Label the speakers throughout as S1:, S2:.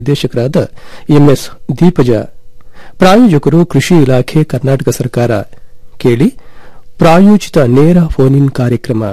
S1: ನಿರ್ದೇಶಕರಾದ ಎಂಎಸ್ ದೀಪಜ ಪ್ರಾಯೋಜಕರು ಕೃಷಿ ಇಲಾಖೆ ಕರ್ನಾಟಕ ಸರ್ಕಾರ ಕೇಳಿ ಪ್ರಾಯೋಜಿತ ನೇರ ಫೋನ್ ಇನ್ ಕಾರ್ಯಕ್ರಮ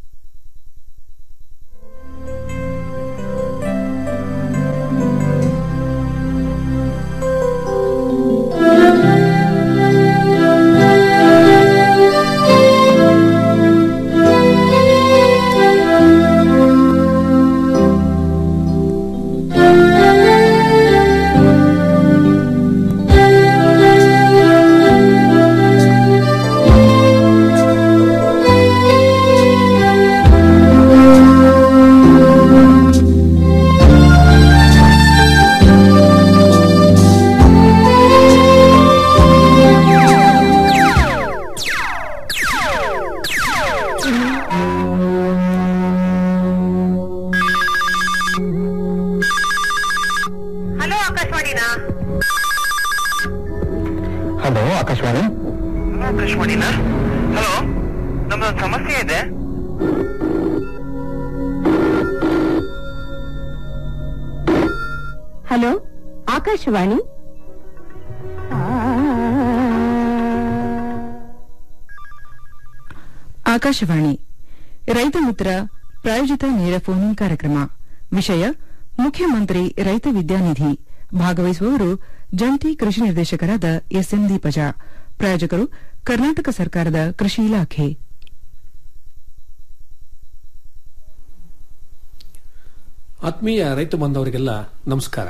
S2: ಹಲೋ ಆಕಾಶವಾಣಿನಾ
S3: ಹಲೋ ಆಕಾಶವಾಣಿ
S2: ಹಲೋ ಆಕಾಶವಾಣಿನಾ ಹಲೋ ನಮ್ದೊಂದು ಸಮಸ್ಯೆ ಇದೆ
S4: ಹಲೋ ಆಕಾಶವಾಣಿ
S5: ಆಕಾಶವಾಣಿ ರೈತ ಮಿತ್ರ ಪ್ರಾಯೋಜಿತ ನೇರ ಫೋನ್ ಇನ್ ಕಾರ್ಯಕ್ರಮ ವಿಷಯ ಮುಖ್ಯಮಂತ್ರಿ ರೈತ ವಿದ್ಯಾನಿಧಿ ಭಾಗವಹಿಸುವವರು ಜಂಟಿ ಕೃಷಿ ನಿರ್ದೇಶಕರಾದ ಎಸ್ಎಂ ದೀಪಜ ಪ್ರಾಯೋಜಕರು ಕರ್ನಾಟಕ ಸರ್ಕಾರದ ಕೃಷಿ ಇಲಾಖೆ
S6: ಆತ್ಮೀಯ ರೈತ ಬಾಂಧವರಿಗೆಲ್ಲ ನಮಸ್ಕಾರ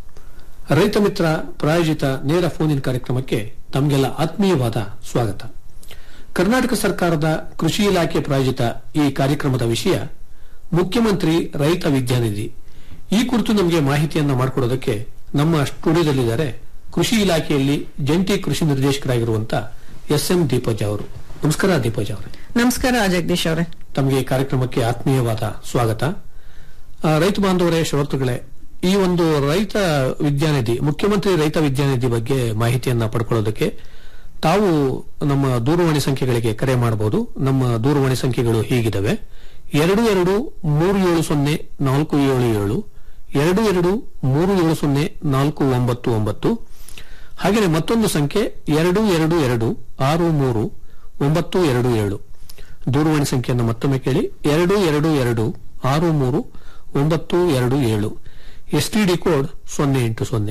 S6: ರೈತ ಮಿತ್ರ ಪ್ರಾಯೋಜಿತ ನೇರ ಫೋನ್ ಇನ್ ಕಾರ್ಯಕ್ರಮಕ್ಕೆ ತಮಗೆಲ್ಲ ಆತ್ಮೀಯವಾದ ಸ್ವಾಗತ ಕರ್ನಾಟಕ ಸರ್ಕಾರದ ಕೃಷಿ ಇಲಾಖೆ ಪ್ರಾಯೋಜಿತ ಈ ಕಾರ್ಯಕ್ರಮದ ವಿಷಯ ಮುಖ್ಯಮಂತ್ರಿ ರೈತ ವಿದ್ಯಾನಿಧಿ ಈ ಕುರಿತು ನಮಗೆ ಮಾಹಿತಿಯನ್ನ ಮಾಡಿಕೊಡೋದಕ್ಕೆ ನಮ್ಮ ಸ್ಟುಡಿಯೋದಲ್ಲಿದ್ದಾರೆ ಕೃಷಿ ಇಲಾಖೆಯಲ್ಲಿ ಜಂಟಿ ಕೃಷಿ ನಿರ್ದೇಶಕರಾಗಿರುವಂತಹ ಎಸ್ಎಂ ದೀಪಜ್ ಅವರು ನಮಸ್ಕಾರ ದೀಪಜ್ ಅವರೇ
S5: ನಮಸ್ಕಾರ ಜಗದೀಶ್ ಅವರೇ
S6: ತಮಗೆ ಈ ಕಾರ್ಯಕ್ರಮಕ್ಕೆ ಆತ್ಮೀಯವಾದ ಸ್ವಾಗತ ಆ, ರೈತ ಬಾಂಧವರೇ ಶ್ರೋತೃಗಳೇ ಈ ಒಂದು ರೈತ ವಿದ್ಯಾನಿಧಿ ಮುಖ್ಯಮಂತ್ರಿ ರೈತ ವಿದ್ಯಾನಿಧಿ ಬಗ್ಗೆ ಮಾಹಿತಿಯನ್ನ ಪಡ್ಕೊಳ್ಳೋದಕ್ಕೆ ತಾವು ನಮ್ಮ ದೂರವಾಣಿ ಸಂಖ್ಯೆಗಳಿಗೆ ಕರೆ ಮಾಡಬಹುದು ನಮ್ಮ ದೂರವಾಣಿ ಸಂಖ್ಯೆಗಳು ಹೀಗಿದಾವೆ ಎರಡು ಎರಡು ಮೂರು ಏಳು ಸೊನ್ನೆ ನಾಲ್ಕು ಏಳು ಏಳು ಎರಡು ಎರಡು ಮೂರು ಏಳು ಸೊನ್ನೆ ನಾಲ್ಕು ಒಂಬತ್ತು ಒಂಬತ್ತು ಹಾಗೆಯೇ ಮತ್ತೊಂದು ಸಂಖ್ಯೆ ಎರಡು ಎರಡು ಎರಡು ಆರು ಮೂರು ಒಂಬತ್ತು ಎರಡು ಏಳು ದೂರವಾಣಿ ಸಂಖ್ಯೆಯನ್ನು ಮತ್ತೊಮ್ಮೆ ಕೇಳಿ ಎರಡು ಎರಡು ಎರಡು ಆರು ಮೂರು ಒಂಬತ್ತು ಎರಡು ಏಳು ಎಸ್ಟಿಡಿ ಕೋಡ್ ಸೊನ್ನೆ ಎಂಟು ಸೊನ್ನೆ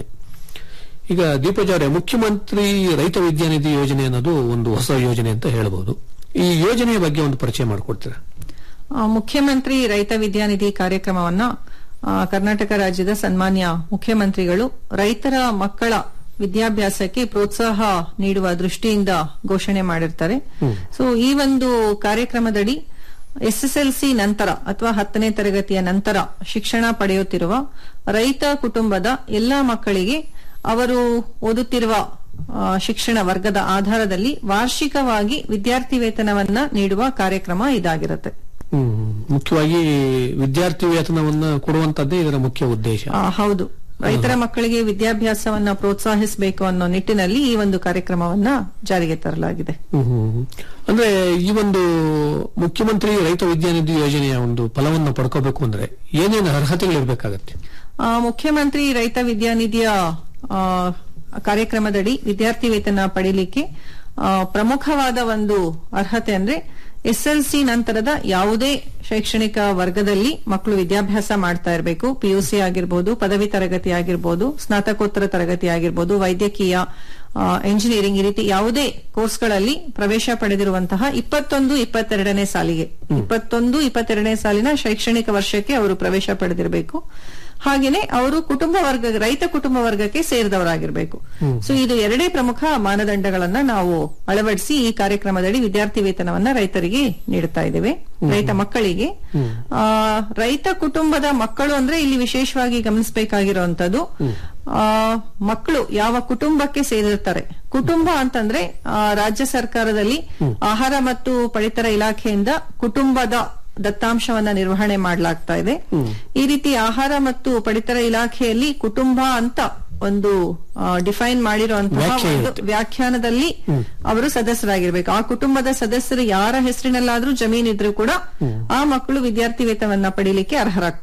S6: ಈಗ ದೀಪಜ್ ಅವರೇ ಮುಖ್ಯಮಂತ್ರಿ ರೈತ ವಿದ್ಯಾನಿಧಿ ಯೋಜನೆ ಅನ್ನೋದು ಒಂದು ಹೊಸ ಯೋಜನೆ ಅಂತ ಹೇಳಬಹುದು ಈ ಯೋಜನೆಯ ಬಗ್ಗೆ ಒಂದು ಪರಿಚಯ ಮಾಡಿಕೊಡ್ತೀರಾ
S7: ಆ, ಮುಖ್ಯಮಂತ್ರಿ ರೈತ ವಿದ್ಯಾನಿಧಿ ಕಾರ್ಯಕ್ರಮವನ್ನ ಆ, ಕರ್ನಾಟಕ ರಾಜ್ಯದ ಸನ್ಮಾನ್ಯ ಮುಖ್ಯಮಂತ್ರಿಗಳು ರೈತರ ಮಕ್ಕಳ ವಿದ್ಯಾಭ್ಯಾಸಕ್ಕೆ ಪ್ರೋತ್ಸಾಹ ನೀಡುವ ದೃಷ್ಟಿಯಿಂದ ಘೋಷಣೆ ಮಾಡಿರ್ತಾರೆ ಸೊ ಈ ಒಂದು ಕಾರ್ಯಕ್ರಮದಡಿ ಎಸ್ಎಸ್ಎಲ್ಸಿ ನಂತರ ಅಥವಾ ಹತ್ತನೇ ತರಗತಿಯ ನಂತರ ಶಿಕ್ಷಣ ಪಡೆಯುತ್ತಿರುವ ರೈತ ಕುಟುಂಬದ ಎಲ್ಲಾ ಮಕ್ಕಳಿಗೆ ಅವರು ಓದುತ್ತಿರುವ ಆ, ಶಿಕ್ಷಣ ವರ್ಗದ ಆಧಾರದಲ್ಲಿ ವಾರ್ಷಿಕವಾಗಿ ವಿದ್ಯಾರ್ಥಿ ವೇತನವನ್ನ ನೀಡುವ ಕಾರ್ಯಕ್ರಮ ಇದಾಗಿರುತ್ತೆ
S6: ಹ್ಮ್. ಮುಖ್ಯವಾಗಿ ವಿದ್ಯಾರ್ಥಿ ವೇತನವನ್ನ ಕೊಡುವಂತದ್ದೇ ಇದರ ಮುಖ್ಯ ಉದ್ದೇಶ
S7: ಆ, ಹೌದು ರೈತರ ಮಕ್ಕಳಿಗೆ ವಿದ್ಯಾಭ್ಯಾಸವನ್ನ ಪ್ರೋತ್ಸಾಹಿಸಬೇಕು ಅನ್ನೋ ನಿಟ್ಟಿನಲ್ಲಿ ಈ ಒಂದು ಕಾರ್ಯಕ್ರಮವನ್ನ ಜಾರಿಗೆ ತರಲಾಗಿದೆ
S6: ಹ್ಮ್, ಹ್ಮ್, ಹ್ಮ್. ಅಂದ್ರೆ ಈ ಒಂದು ಮುಖ್ಯಮಂತ್ರಿ ರೈತ ವಿದ್ಯಾನಿಧಿ ಯೋಜನೆಯ ಒಂದು ಫಲವನ್ನು ಪಡ್ಕೋಬೇಕು ಅಂದ್ರೆ ಏನೇನು ಅರ್ಹತೆಗಳಿರ್ಬೇಕಾಗತ್ತೆ
S7: ಆ, ಮುಖ್ಯಮಂತ್ರಿ ರೈತ ವಿದ್ಯಾನಿಧಿಯ ಆ, ಕಾರ್ಯಕ್ರಮದಡಿ ವಿದ್ಯಾರ್ಥಿ ವೇತನ ಪಡೀಲಿಕ್ಕೆ ಆ, ಪ್ರಮುಖವಾದ ಒಂದು ಅರ್ಹತೆ ಅಂದ್ರೆ ಎಸ್ಎಲ್ಸಿ ನಂತರದ ಯಾವುದೇ ಶೈಕ್ಷಣಿಕ ವರ್ಗದಲ್ಲಿ ಮಕ್ಕಳು ವಿದ್ಯಾಭ್ಯಾಸ ಮಾಡ್ತಾ ಇರಬೇಕು ಪಿಯುಸಿ ಆಗಿರ್ಬೋದು ಪದವಿ ತರಗತಿ ಆಗಿರ್ಬೋದು ಸ್ನಾತಕೋತ್ತರ ತರಗತಿ ಆಗಿರ್ಬೋದು ವೈದ್ಯಕೀಯ ಆ, ಎಂಜಿನಿಯರಿಂಗ್ ಈ ರೀತಿ ಯಾವುದೇ ಕೋರ್ಸ್ಗಳಲ್ಲಿ ಪ್ರವೇಶ ಪಡೆದಿರುವಂತಹ ಇಪ್ಪತ್ತೊಂದು ಇಪ್ಪತ್ತೆರಡನೇ ಸಾಲಿಗೆ ಇಪ್ಪತ್ತೊಂದು ಇಪ್ಪತ್ತೆರಡನೇ ಸಾಲಿನ ಶೈಕ್ಷಣಿಕ ವರ್ಷಕ್ಕೆ ಅವರು ಪ್ರವೇಶ ಪಡೆದಿರಬೇಕು ಹಾಗೇನೆ ಅವರು ಕುಟುಂಬ ವರ್ಗ ರೈತ ಕುಟುಂಬ ವರ್ಗಕ್ಕೆ ಸೇರಿದವರಾಗಿರ್ಬೇಕು ಸೊ ಇದು ಎರಡೇ ಪ್ರಮುಖ ಮಾನದಂಡಗಳನ್ನ ನಾವು ಅಳವಡಿಸಿ ಈ ಕಾರ್ಯಕ್ರಮದಡಿ ವಿದ್ಯಾರ್ಥಿ ವೇತನವನ್ನ ರೈತರಿಗೆ ನೀಡುತ್ತಾ ಇದ್ದೇವೆ ರೈತ ಮಕ್ಕಳಿಗೆ ಆ, ರೈತ ಕುಟುಂಬದ ಮಕ್ಕಳು ಅಂದ್ರೆ ಇಲ್ಲಿ ವಿಶೇಷವಾಗಿ ಗಮನಿಸಬೇಕಾಗಿರುವಂತದ್ದು ಆ, ಮಕ್ಕಳು ಯಾವ ಕುಟುಂಬಕ್ಕೆ ಸೇರಿರ್ತಾರೆ ಕುಟುಂಬ ಅಂತಂದ್ರೆ ಆ, ರಾಜ್ಯ ಸರ್ಕಾರದಲ್ಲಿ ಆಹಾರ ಮತ್ತು ಪಡಿತರ ಇಲಾಖೆಯಿಂದ ಕುಟುಂಬದ ದತ್ತಾಂಶವನ್ನ ನಿರ್ವಹಣೆ ಮಾಡಲಾಗ್ತಾ ಇದೆ ಈ ರೀತಿ ಆಹಾರ ಮತ್ತು ಪಡಿತರ ಇಲಾಖೆಯಲ್ಲಿ ಕುಟುಂಬ ಅಂತ ಒಂದು ಡಿಫೈನ್ ಮಾಡಿರುವಂತಹ
S6: ವ್ಯಾಖ್ಯೆ
S7: ಒಂದು
S6: ಇರುತ್ತೆ.
S7: ವ್ಯಾಖ್ಯಾನದಲ್ಲಿ ಅವರು ಸದಸ್ಯರಾಗಿರ್ಬೇಕು ಆ ಕುಟುಂಬದ ಸದಸ್ಯರು ಯಾರ ಹೆಸರಿನಲ್ಲಾದ್ರೂ ಜಮೀನಿದ್ರು ಕೂಡ ಆ ಮಕ್ಕಳು ವಿದ್ಯಾರ್ಥಿ ವೇತನವನ್ನ ಪಡೀಲಿಕ್ಕೆ ಅರ್ಹರಾಗ್ತಾರೆ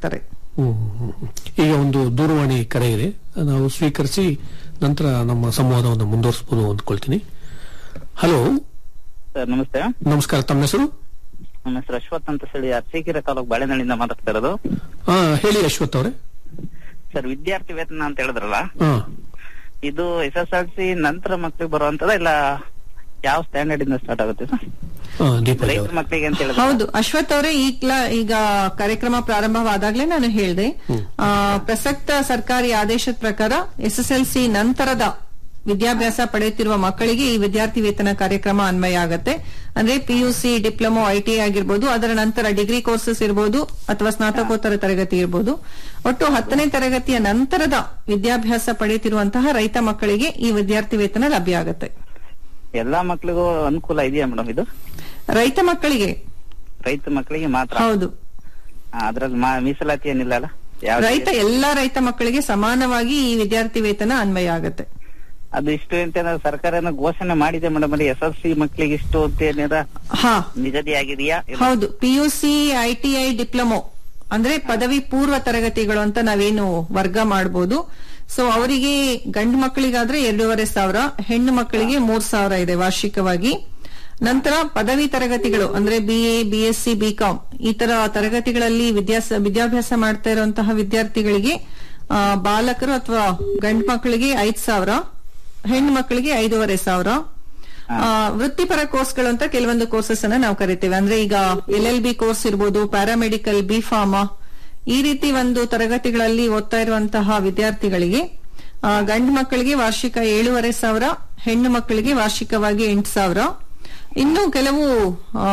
S6: ಹ್ಮ್, ಹ್ಮ್, ಹ್ಮ್. ಈಗ ಒಂದು ದೂರವಾಣಿ ಕರೆ ಇದೆ ನಾವು ಸ್ವೀಕರಿಸಿ ನಂತರ ನಮ್ಮ ಸಂವಾದವನ್ನು ಮುಂದುವರಿಸಬಹುದು ಅಂದ್ಕೊಳ್ತೀನಿ ಹಲೋ
S3: ಸರ್ ನಮಸ್ತೆ
S6: ನಮಸ್ಕಾರ ತಮ್ಮ ಹೆಸರು
S3: ನಮ್ಮ ಹೆಸರು ಅಶ್ವಥ್ ಅಂತ ಹೇಳಿ ಅರಸೀಕೆರೆ ತಾಲೂಕು ಬಾಳೆನಳ್ಳಿಯಿಂದ ಮಾತಾಡ್ತಾ ಇರೋದು
S6: ಹಾ ಹೇಳಿ ಅಶ್ವಥ್ ಅವರೇ
S3: ಸರ್ ವಿದ್ಯಾರ್ಥಿ ವೇತನ ಅಂತ ಹೇಳಿದ್ರಲ್ಲ
S6: ಹಾ
S3: ಇದು ಎಸ್ ಎಸ್ ಎಲ್ ಸಿ ನಂತರ ಮಕ್ಳಿಗೆ ಬರುವಂತದ ಇಲ್ಲ ಯಾವ ಸ್ಟ್ಯಾಂಡರ್ಡ್ ಇಂದ ಸ್ಟಾರ್ಟ್ ಆಗುತ್ತೆ ಸರ್
S6: ಹಾ ದೀಪಾಲಿ
S3: ರೈತರ
S6: ಅವರೇ
S3: ಮಕ್ಕಳಿಗೆ ಅಂತ ಹೇಳಿದ್ರೆ
S7: ಹೌದು ಅಶ್ವಥ್ ಅವರೇ ಈಗ್ಲ ಈಗ ಕಾರ್ಯಕ್ರಮ ಪ್ರಾರಂಭವಾದಾಗ್ಲೇ ನಾನು ಹೇಳಿದೆ ಪ್ರಸಕ್ತ ಸರ್ಕಾರಿ ಆದೇಶದ ಪ್ರಕಾರ ಎಸ್ಎಸ್ಎಲ್ಸಿ ನಂತರದ ವಿದ್ಯಾಭ್ಯಾಸ ಪಡೆಯುತ್ತಿರುವ ಮಕ್ಕಳಿಗೆ ಈ ವಿದ್ಯಾರ್ಥಿ ವೇತನ ಕಾರ್ಯಕ್ರಮ ಅನ್ವಯ ಆಗತ್ತೆ ಅಂದ್ರೆ ಪಿಯುಸಿ ಡಿಪ್ಲೊಮೊ ಐಟಿ ಆಗಿರ್ಬೋದು ಅದರ ನಂತರ ಡಿಗ್ರಿ ಕೋರ್ಸಸ್ ಇರ್ಬೋದು ಅಥವಾ ಸ್ನಾತಕೋತ್ತರ ತರಗತಿ ಇರ್ಬೋದು ಒಟ್ಟು ಹತ್ತನೇ ತರಗತಿಯ ನಂತರದ ವಿದ್ಯಾಭ್ಯಾಸ ಪಡೆಯುತ್ತಿರುವಂತಹ ರೈತ ಮಕ್ಕಳಿಗೆ ಈ ವಿದ್ಯಾರ್ಥಿ ವೇತನ ಲಭ್ಯ ಆಗತ್ತೆ
S3: ಎಲ್ಲಾ ಮಕ್ಳಿಗೂ ಅನುಕೂಲ ಇದೆಯಾ ಮೇಡಮ್ ಇದು
S7: ರೈತ ಮಕ್ಕಳಿಗೆ
S3: ರೈತ ಮಕ್ಕಳಿಗೆ ಮಾತ್ರ
S7: ಹೌದು
S3: ಅದ್ರಲ್ಲಿ ಮೀಸಲಾತಿ ಏನಿಲ್ಲ ಅಲ್ಲ ಯಾವ
S7: ರೈತ ಎಲ್ಲಾ ರೈತ ಮಕ್ಕಳಿಗೆ ಸಮಾನವಾಗಿ ಈ ವಿದ್ಯಾರ್ಥಿ ವೇತನ ಅನ್ವಯ ಆಗತ್ತೆ
S3: ಅದು ಇಷ್ಟು ಅಂತ ಏನಾದ್ರು ಸರ್ಕಾರ ಏನೋ ಘೋಷಣೆ ಮಾಡಿದೆ ಮೇಡಮ್ ಅಲ್ಲಿ ಎಸ್ ಎಲ್ ಸಿ ಮಕ್ಕಳಿಗೆ ಇಷ್ಟು ಅಂತ ಏನಾರ
S7: ಹಾ
S3: ನಿಗದಿ ಆಗಿದೆಯಾ ಇಲ್ಲ?
S7: ಹೌದು ಪಿಯುಸಿ ಐಟಿಐ ಡಿಪ್ಲೊಮೊ ಅಂದ್ರೆ ಪದವಿ ಪೂರ್ವ ತರಗತಿಗಳು ಅಂತ ನಾವೇನು ವರ್ಗ ಮಾಡಬಹುದು ಸೊ ಅವರಿಗೆ ಗಂಡು ಮಕ್ಕಳಿಗಾದ್ರೆ ಎರಡೂವರೆ ಸಾವಿರ ಹೆಣ್ಣು ಮಕ್ಕಳಿಗೆ ಮೂರ್ ಸಾವಿರ ಇದೆ ವಾರ್ಷಿಕವಾಗಿ ನಂತರ ಪದವಿ ತರಗತಿಗಳು ಅಂದ್ರೆ ಬಿಎ ಬಿಎಸ್ಸಿ ಬಿಕಾಂ ಈ ತರ ತರಗತಿಗಳಲ್ಲಿ ವಿದ್ಯಾಸ ವಿದ್ಯಾಭ್ಯಾಸ ಮಾಡ್ತಾ ಇರುವಂತಹ ವಿದ್ಯಾರ್ಥಿಗಳಿಗೆ ಆ, ಬಾಲಕರು ಅಥವಾ ಗಂಡು ಮಕ್ಕಳಿಗೆ ಐದ್ ಸಾವಿರ ಹೆಣ್ಣು ಮಕ್ಕಳಿಗೆ ಐದೂವರೆ ಸಾವಿರ ಆ, ವೃತ್ತಿಪರ ಕೋರ್ಸ್ಗಳು ಅಂತ ಕೆಲವೊಂದು ಕೋರ್ಸಸ್ ಅನ್ನ ನಾವು ಕರಿತೇವೆ ಅಂದ್ರೆ ಈಗ ಎಲ್ ಎಲ್ ಬಿ ಕೋರ್ಸ್ ಇರ್ಬೋದು ಪ್ಯಾರಾಮೆಡಿಕಲ್ ಬಿ ಫಾರ್ಮಾ ಈ ರೀತಿ ಒಂದು ತರಗತಿಗಳಲ್ಲಿ ಓದ್ತಾ ಇರುವಂತಹ ವಿದ್ಯಾರ್ಥಿಗಳಿಗೆ ಆ, ಗಂಡು ಮಕ್ಕಳಿಗೆ ವಾರ್ಷಿಕ ಏಳೂವರೆ ಸಾವಿರ ಹೆಣ್ಣು ಮಕ್ಕಳಿಗೆ ವಾರ್ಷಿಕವಾಗಿ ಎಂಟು ಸಾವಿರ ಇನ್ನು ಕೆಲವು ಆ,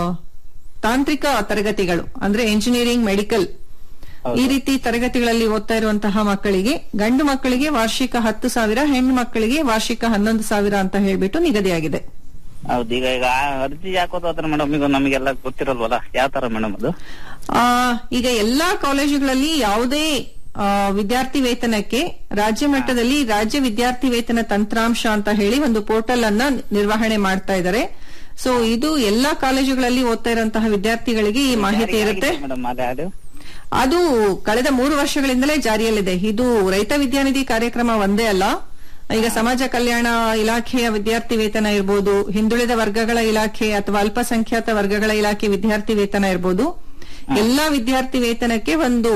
S7: ತಾಂತ್ರಿಕ ತರಗತಿಗಳು ಅಂದ್ರೆ ಎಂಜಿನಿಯರಿಂಗ್ ಮೆಡಿಕಲ್ ಈ ರೀತಿ ತರಗತಿಗಳಲ್ಲಿ ಓದ್ತಾ ಇರುವಂತಹ ಮಕ್ಕಳಿಗೆ ಗಂಡು ಮಕ್ಕಳಿಗೆ ವಾರ್ಷಿಕ ಹತ್ತು ಸಾವಿರ ಹೆಣ್ಣು ಮಕ್ಕಳಿಗೆ ವಾರ್ಷಿಕ ಹನ್ನೊಂದು ಸಾವಿರ ಅಂತ ಹೇಳ್ಬಿಟ್ಟು ನಿಗದಿಯಾಗಿದೆ
S3: ಹೌದು ಈಗ ಈಗ ಆ ಅರ್ಜಿ ಹಾಕೋದಾದ್ರೆ ಮೇಡಮ್ ಈಗ ನಮಗೆಲ್ಲ ಗೊತ್ತಿರಲ್ವಲ್ಲ ಯಾವ ತರ ಮೇಡಮ್ ಅದು
S7: ಆ, ಈಗ ಎಲ್ಲಾ ಕಾಲೇಜುಗಳಲ್ಲಿ ಯಾವುದೇ ಆ, ವಿದ್ಯಾರ್ಥಿ ವೇತನಕ್ಕೆ ರಾಜ್ಯ ಮಟ್ಟದಲ್ಲಿ ರಾಜ್ಯ ವಿದ್ಯಾರ್ಥಿ ವೇತನ ತಂತ್ರಾಂಶ ಅಂತ ಹೇಳಿ ಒಂದು ಪೋರ್ಟಲ್ ಅನ್ನ ನಿರ್ವಹಣೆ ಮಾಡ್ತಾ ಇದ್ದಾರೆ ಸೊ ಇದು ಎಲ್ಲಾ ಕಾಲೇಜುಗಳಲ್ಲಿ ಓದ್ತಾ ಇರುವಂತಹ ವಿದ್ಯಾರ್ಥಿಗಳಿಗೆ ಈ ಮಾಹಿತಿ ಇರುತ್ತೆ
S3: ಮೇಡಮ್ ಅದೇ ಅದು
S7: ಅದು ಕಳೆದ ಮೂರು ವರ್ಷಗಳಿಂದಲೇ ಜಾರಿಯಲ್ಲಿದೆ ಇದು ರೈತ ವಿದ್ಯಾನಿಧಿ ಕಾರ್ಯಕ್ರಮ ಒಂದೇ ಅಲ್ಲ ಈಗ ಸಮಾಜ ಕಲ್ಯಾಣ ಇಲಾಖೆಯ ವಿದ್ಯಾರ್ಥಿ ವೇತನ ಇರ್ಬೋದು ಹಿಂದುಳಿದ ವರ್ಗಗಳ ಇಲಾಖೆ ಅಥವಾ ಅಲ್ಪಸಂಖ್ಯಾತ ವರ್ಗಗಳ ಇಲಾಖೆ ವಿದ್ಯಾರ್ಥಿ ವೇತನ ಇರ್ಬೋದು ಎಲ್ಲಾ ವಿದ್ಯಾರ್ಥಿ ವೇತನಕ್ಕೆ ಒಂದು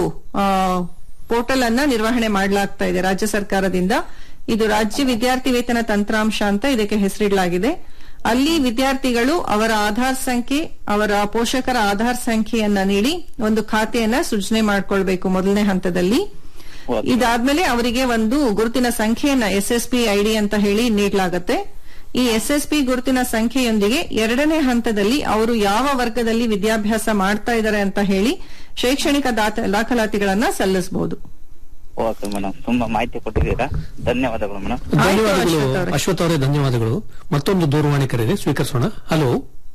S7: ಪೋರ್ಟಲ್ ಅನ್ನ ನಿರ್ವಹಣೆ ಮಾಡಲಾಗ್ತಾ ಇದೆ ರಾಜ್ಯ ಸರ್ಕಾರದಿಂದ ಇದು ರಾಜ್ಯ ವಿದ್ಯಾರ್ಥಿ ವೇತನ ತಂತ್ರಾಂಶ ಅಂತ ಇದಕ್ಕೆ ಹೆಸರಿಡಲಾಗಿದೆ ಅಲ್ಲಿ ವಿದ್ಯಾರ್ಥಿಗಳು ಅವರ ಆಧಾರ್ ಸಂಖ್ಯೆ ಅವರ ಪೋಷಕರ ಆಧಾರ್ ಸಂಖ್ಯೆಯನ್ನ ನೀಡಿ ಒಂದು ಖಾತೆಯನ್ನ ಸೃಜನೆ ಮಾಡ್ಕೊಳ್ಬೇಕು ಮೊದಲನೇ ಹಂತದಲ್ಲಿ
S3: Okay.
S7: ಇದಾದ್ಮೇಲೆ ಅವರಿಗೆ ಒಂದು ಗುರುತಿನ ಸಂಖ್ಯೆಯನ್ನ ಎಸ್ ಎಸ್ ಪಿ ಐಡಿ ಅಂತ ಹೇಳಿ ನೀಡಲಾಗುತ್ತೆ ಈ ಎಸ್ ಎಸ್ ಪಿ ಗುರುತಿನ ಸಂಖ್ಯೆಯೊಂದಿಗೆ ಎರಡನೇ ಹಂತದಲ್ಲಿ ಅವರು ಯಾವ ವರ್ಗದಲ್ಲಿ ವಿದ್ಯಾಭ್ಯಾಸ ಮಾಡ್ತಾ ಇದ್ದಾರೆ ಅಂತ ಹೇಳಿ ಶೈಕ್ಷಣಿಕ ದಾತ- ದಾಖಲಾತಿಗಳನ್ನ ಸಲ್ಲಿಸಬಹುದು
S3: ಓಕೆ ಮೇಡಮ್ ತುಂಬಾ ಮಾಹಿತಿ ಕೊಟ್ಟಿದ್ದೀರಾ ಧನ್ಯವಾದಗಳು ಮೇಡಮ್
S6: ಧನ್ಯವಾದಗಳು
S7: ಅಶ್ವಥ್ ಅವರೇ.
S6: ಅಶ್ವಥ್ ಅವರೇ ಧನ್ಯವಾದಗಳು ಮತ್ತೊಂದು ದೂರವಾಣಿ ಕರೆ ಇದೆ ಸ್ವೀಕರಿಸೋಣ ಹಲೋ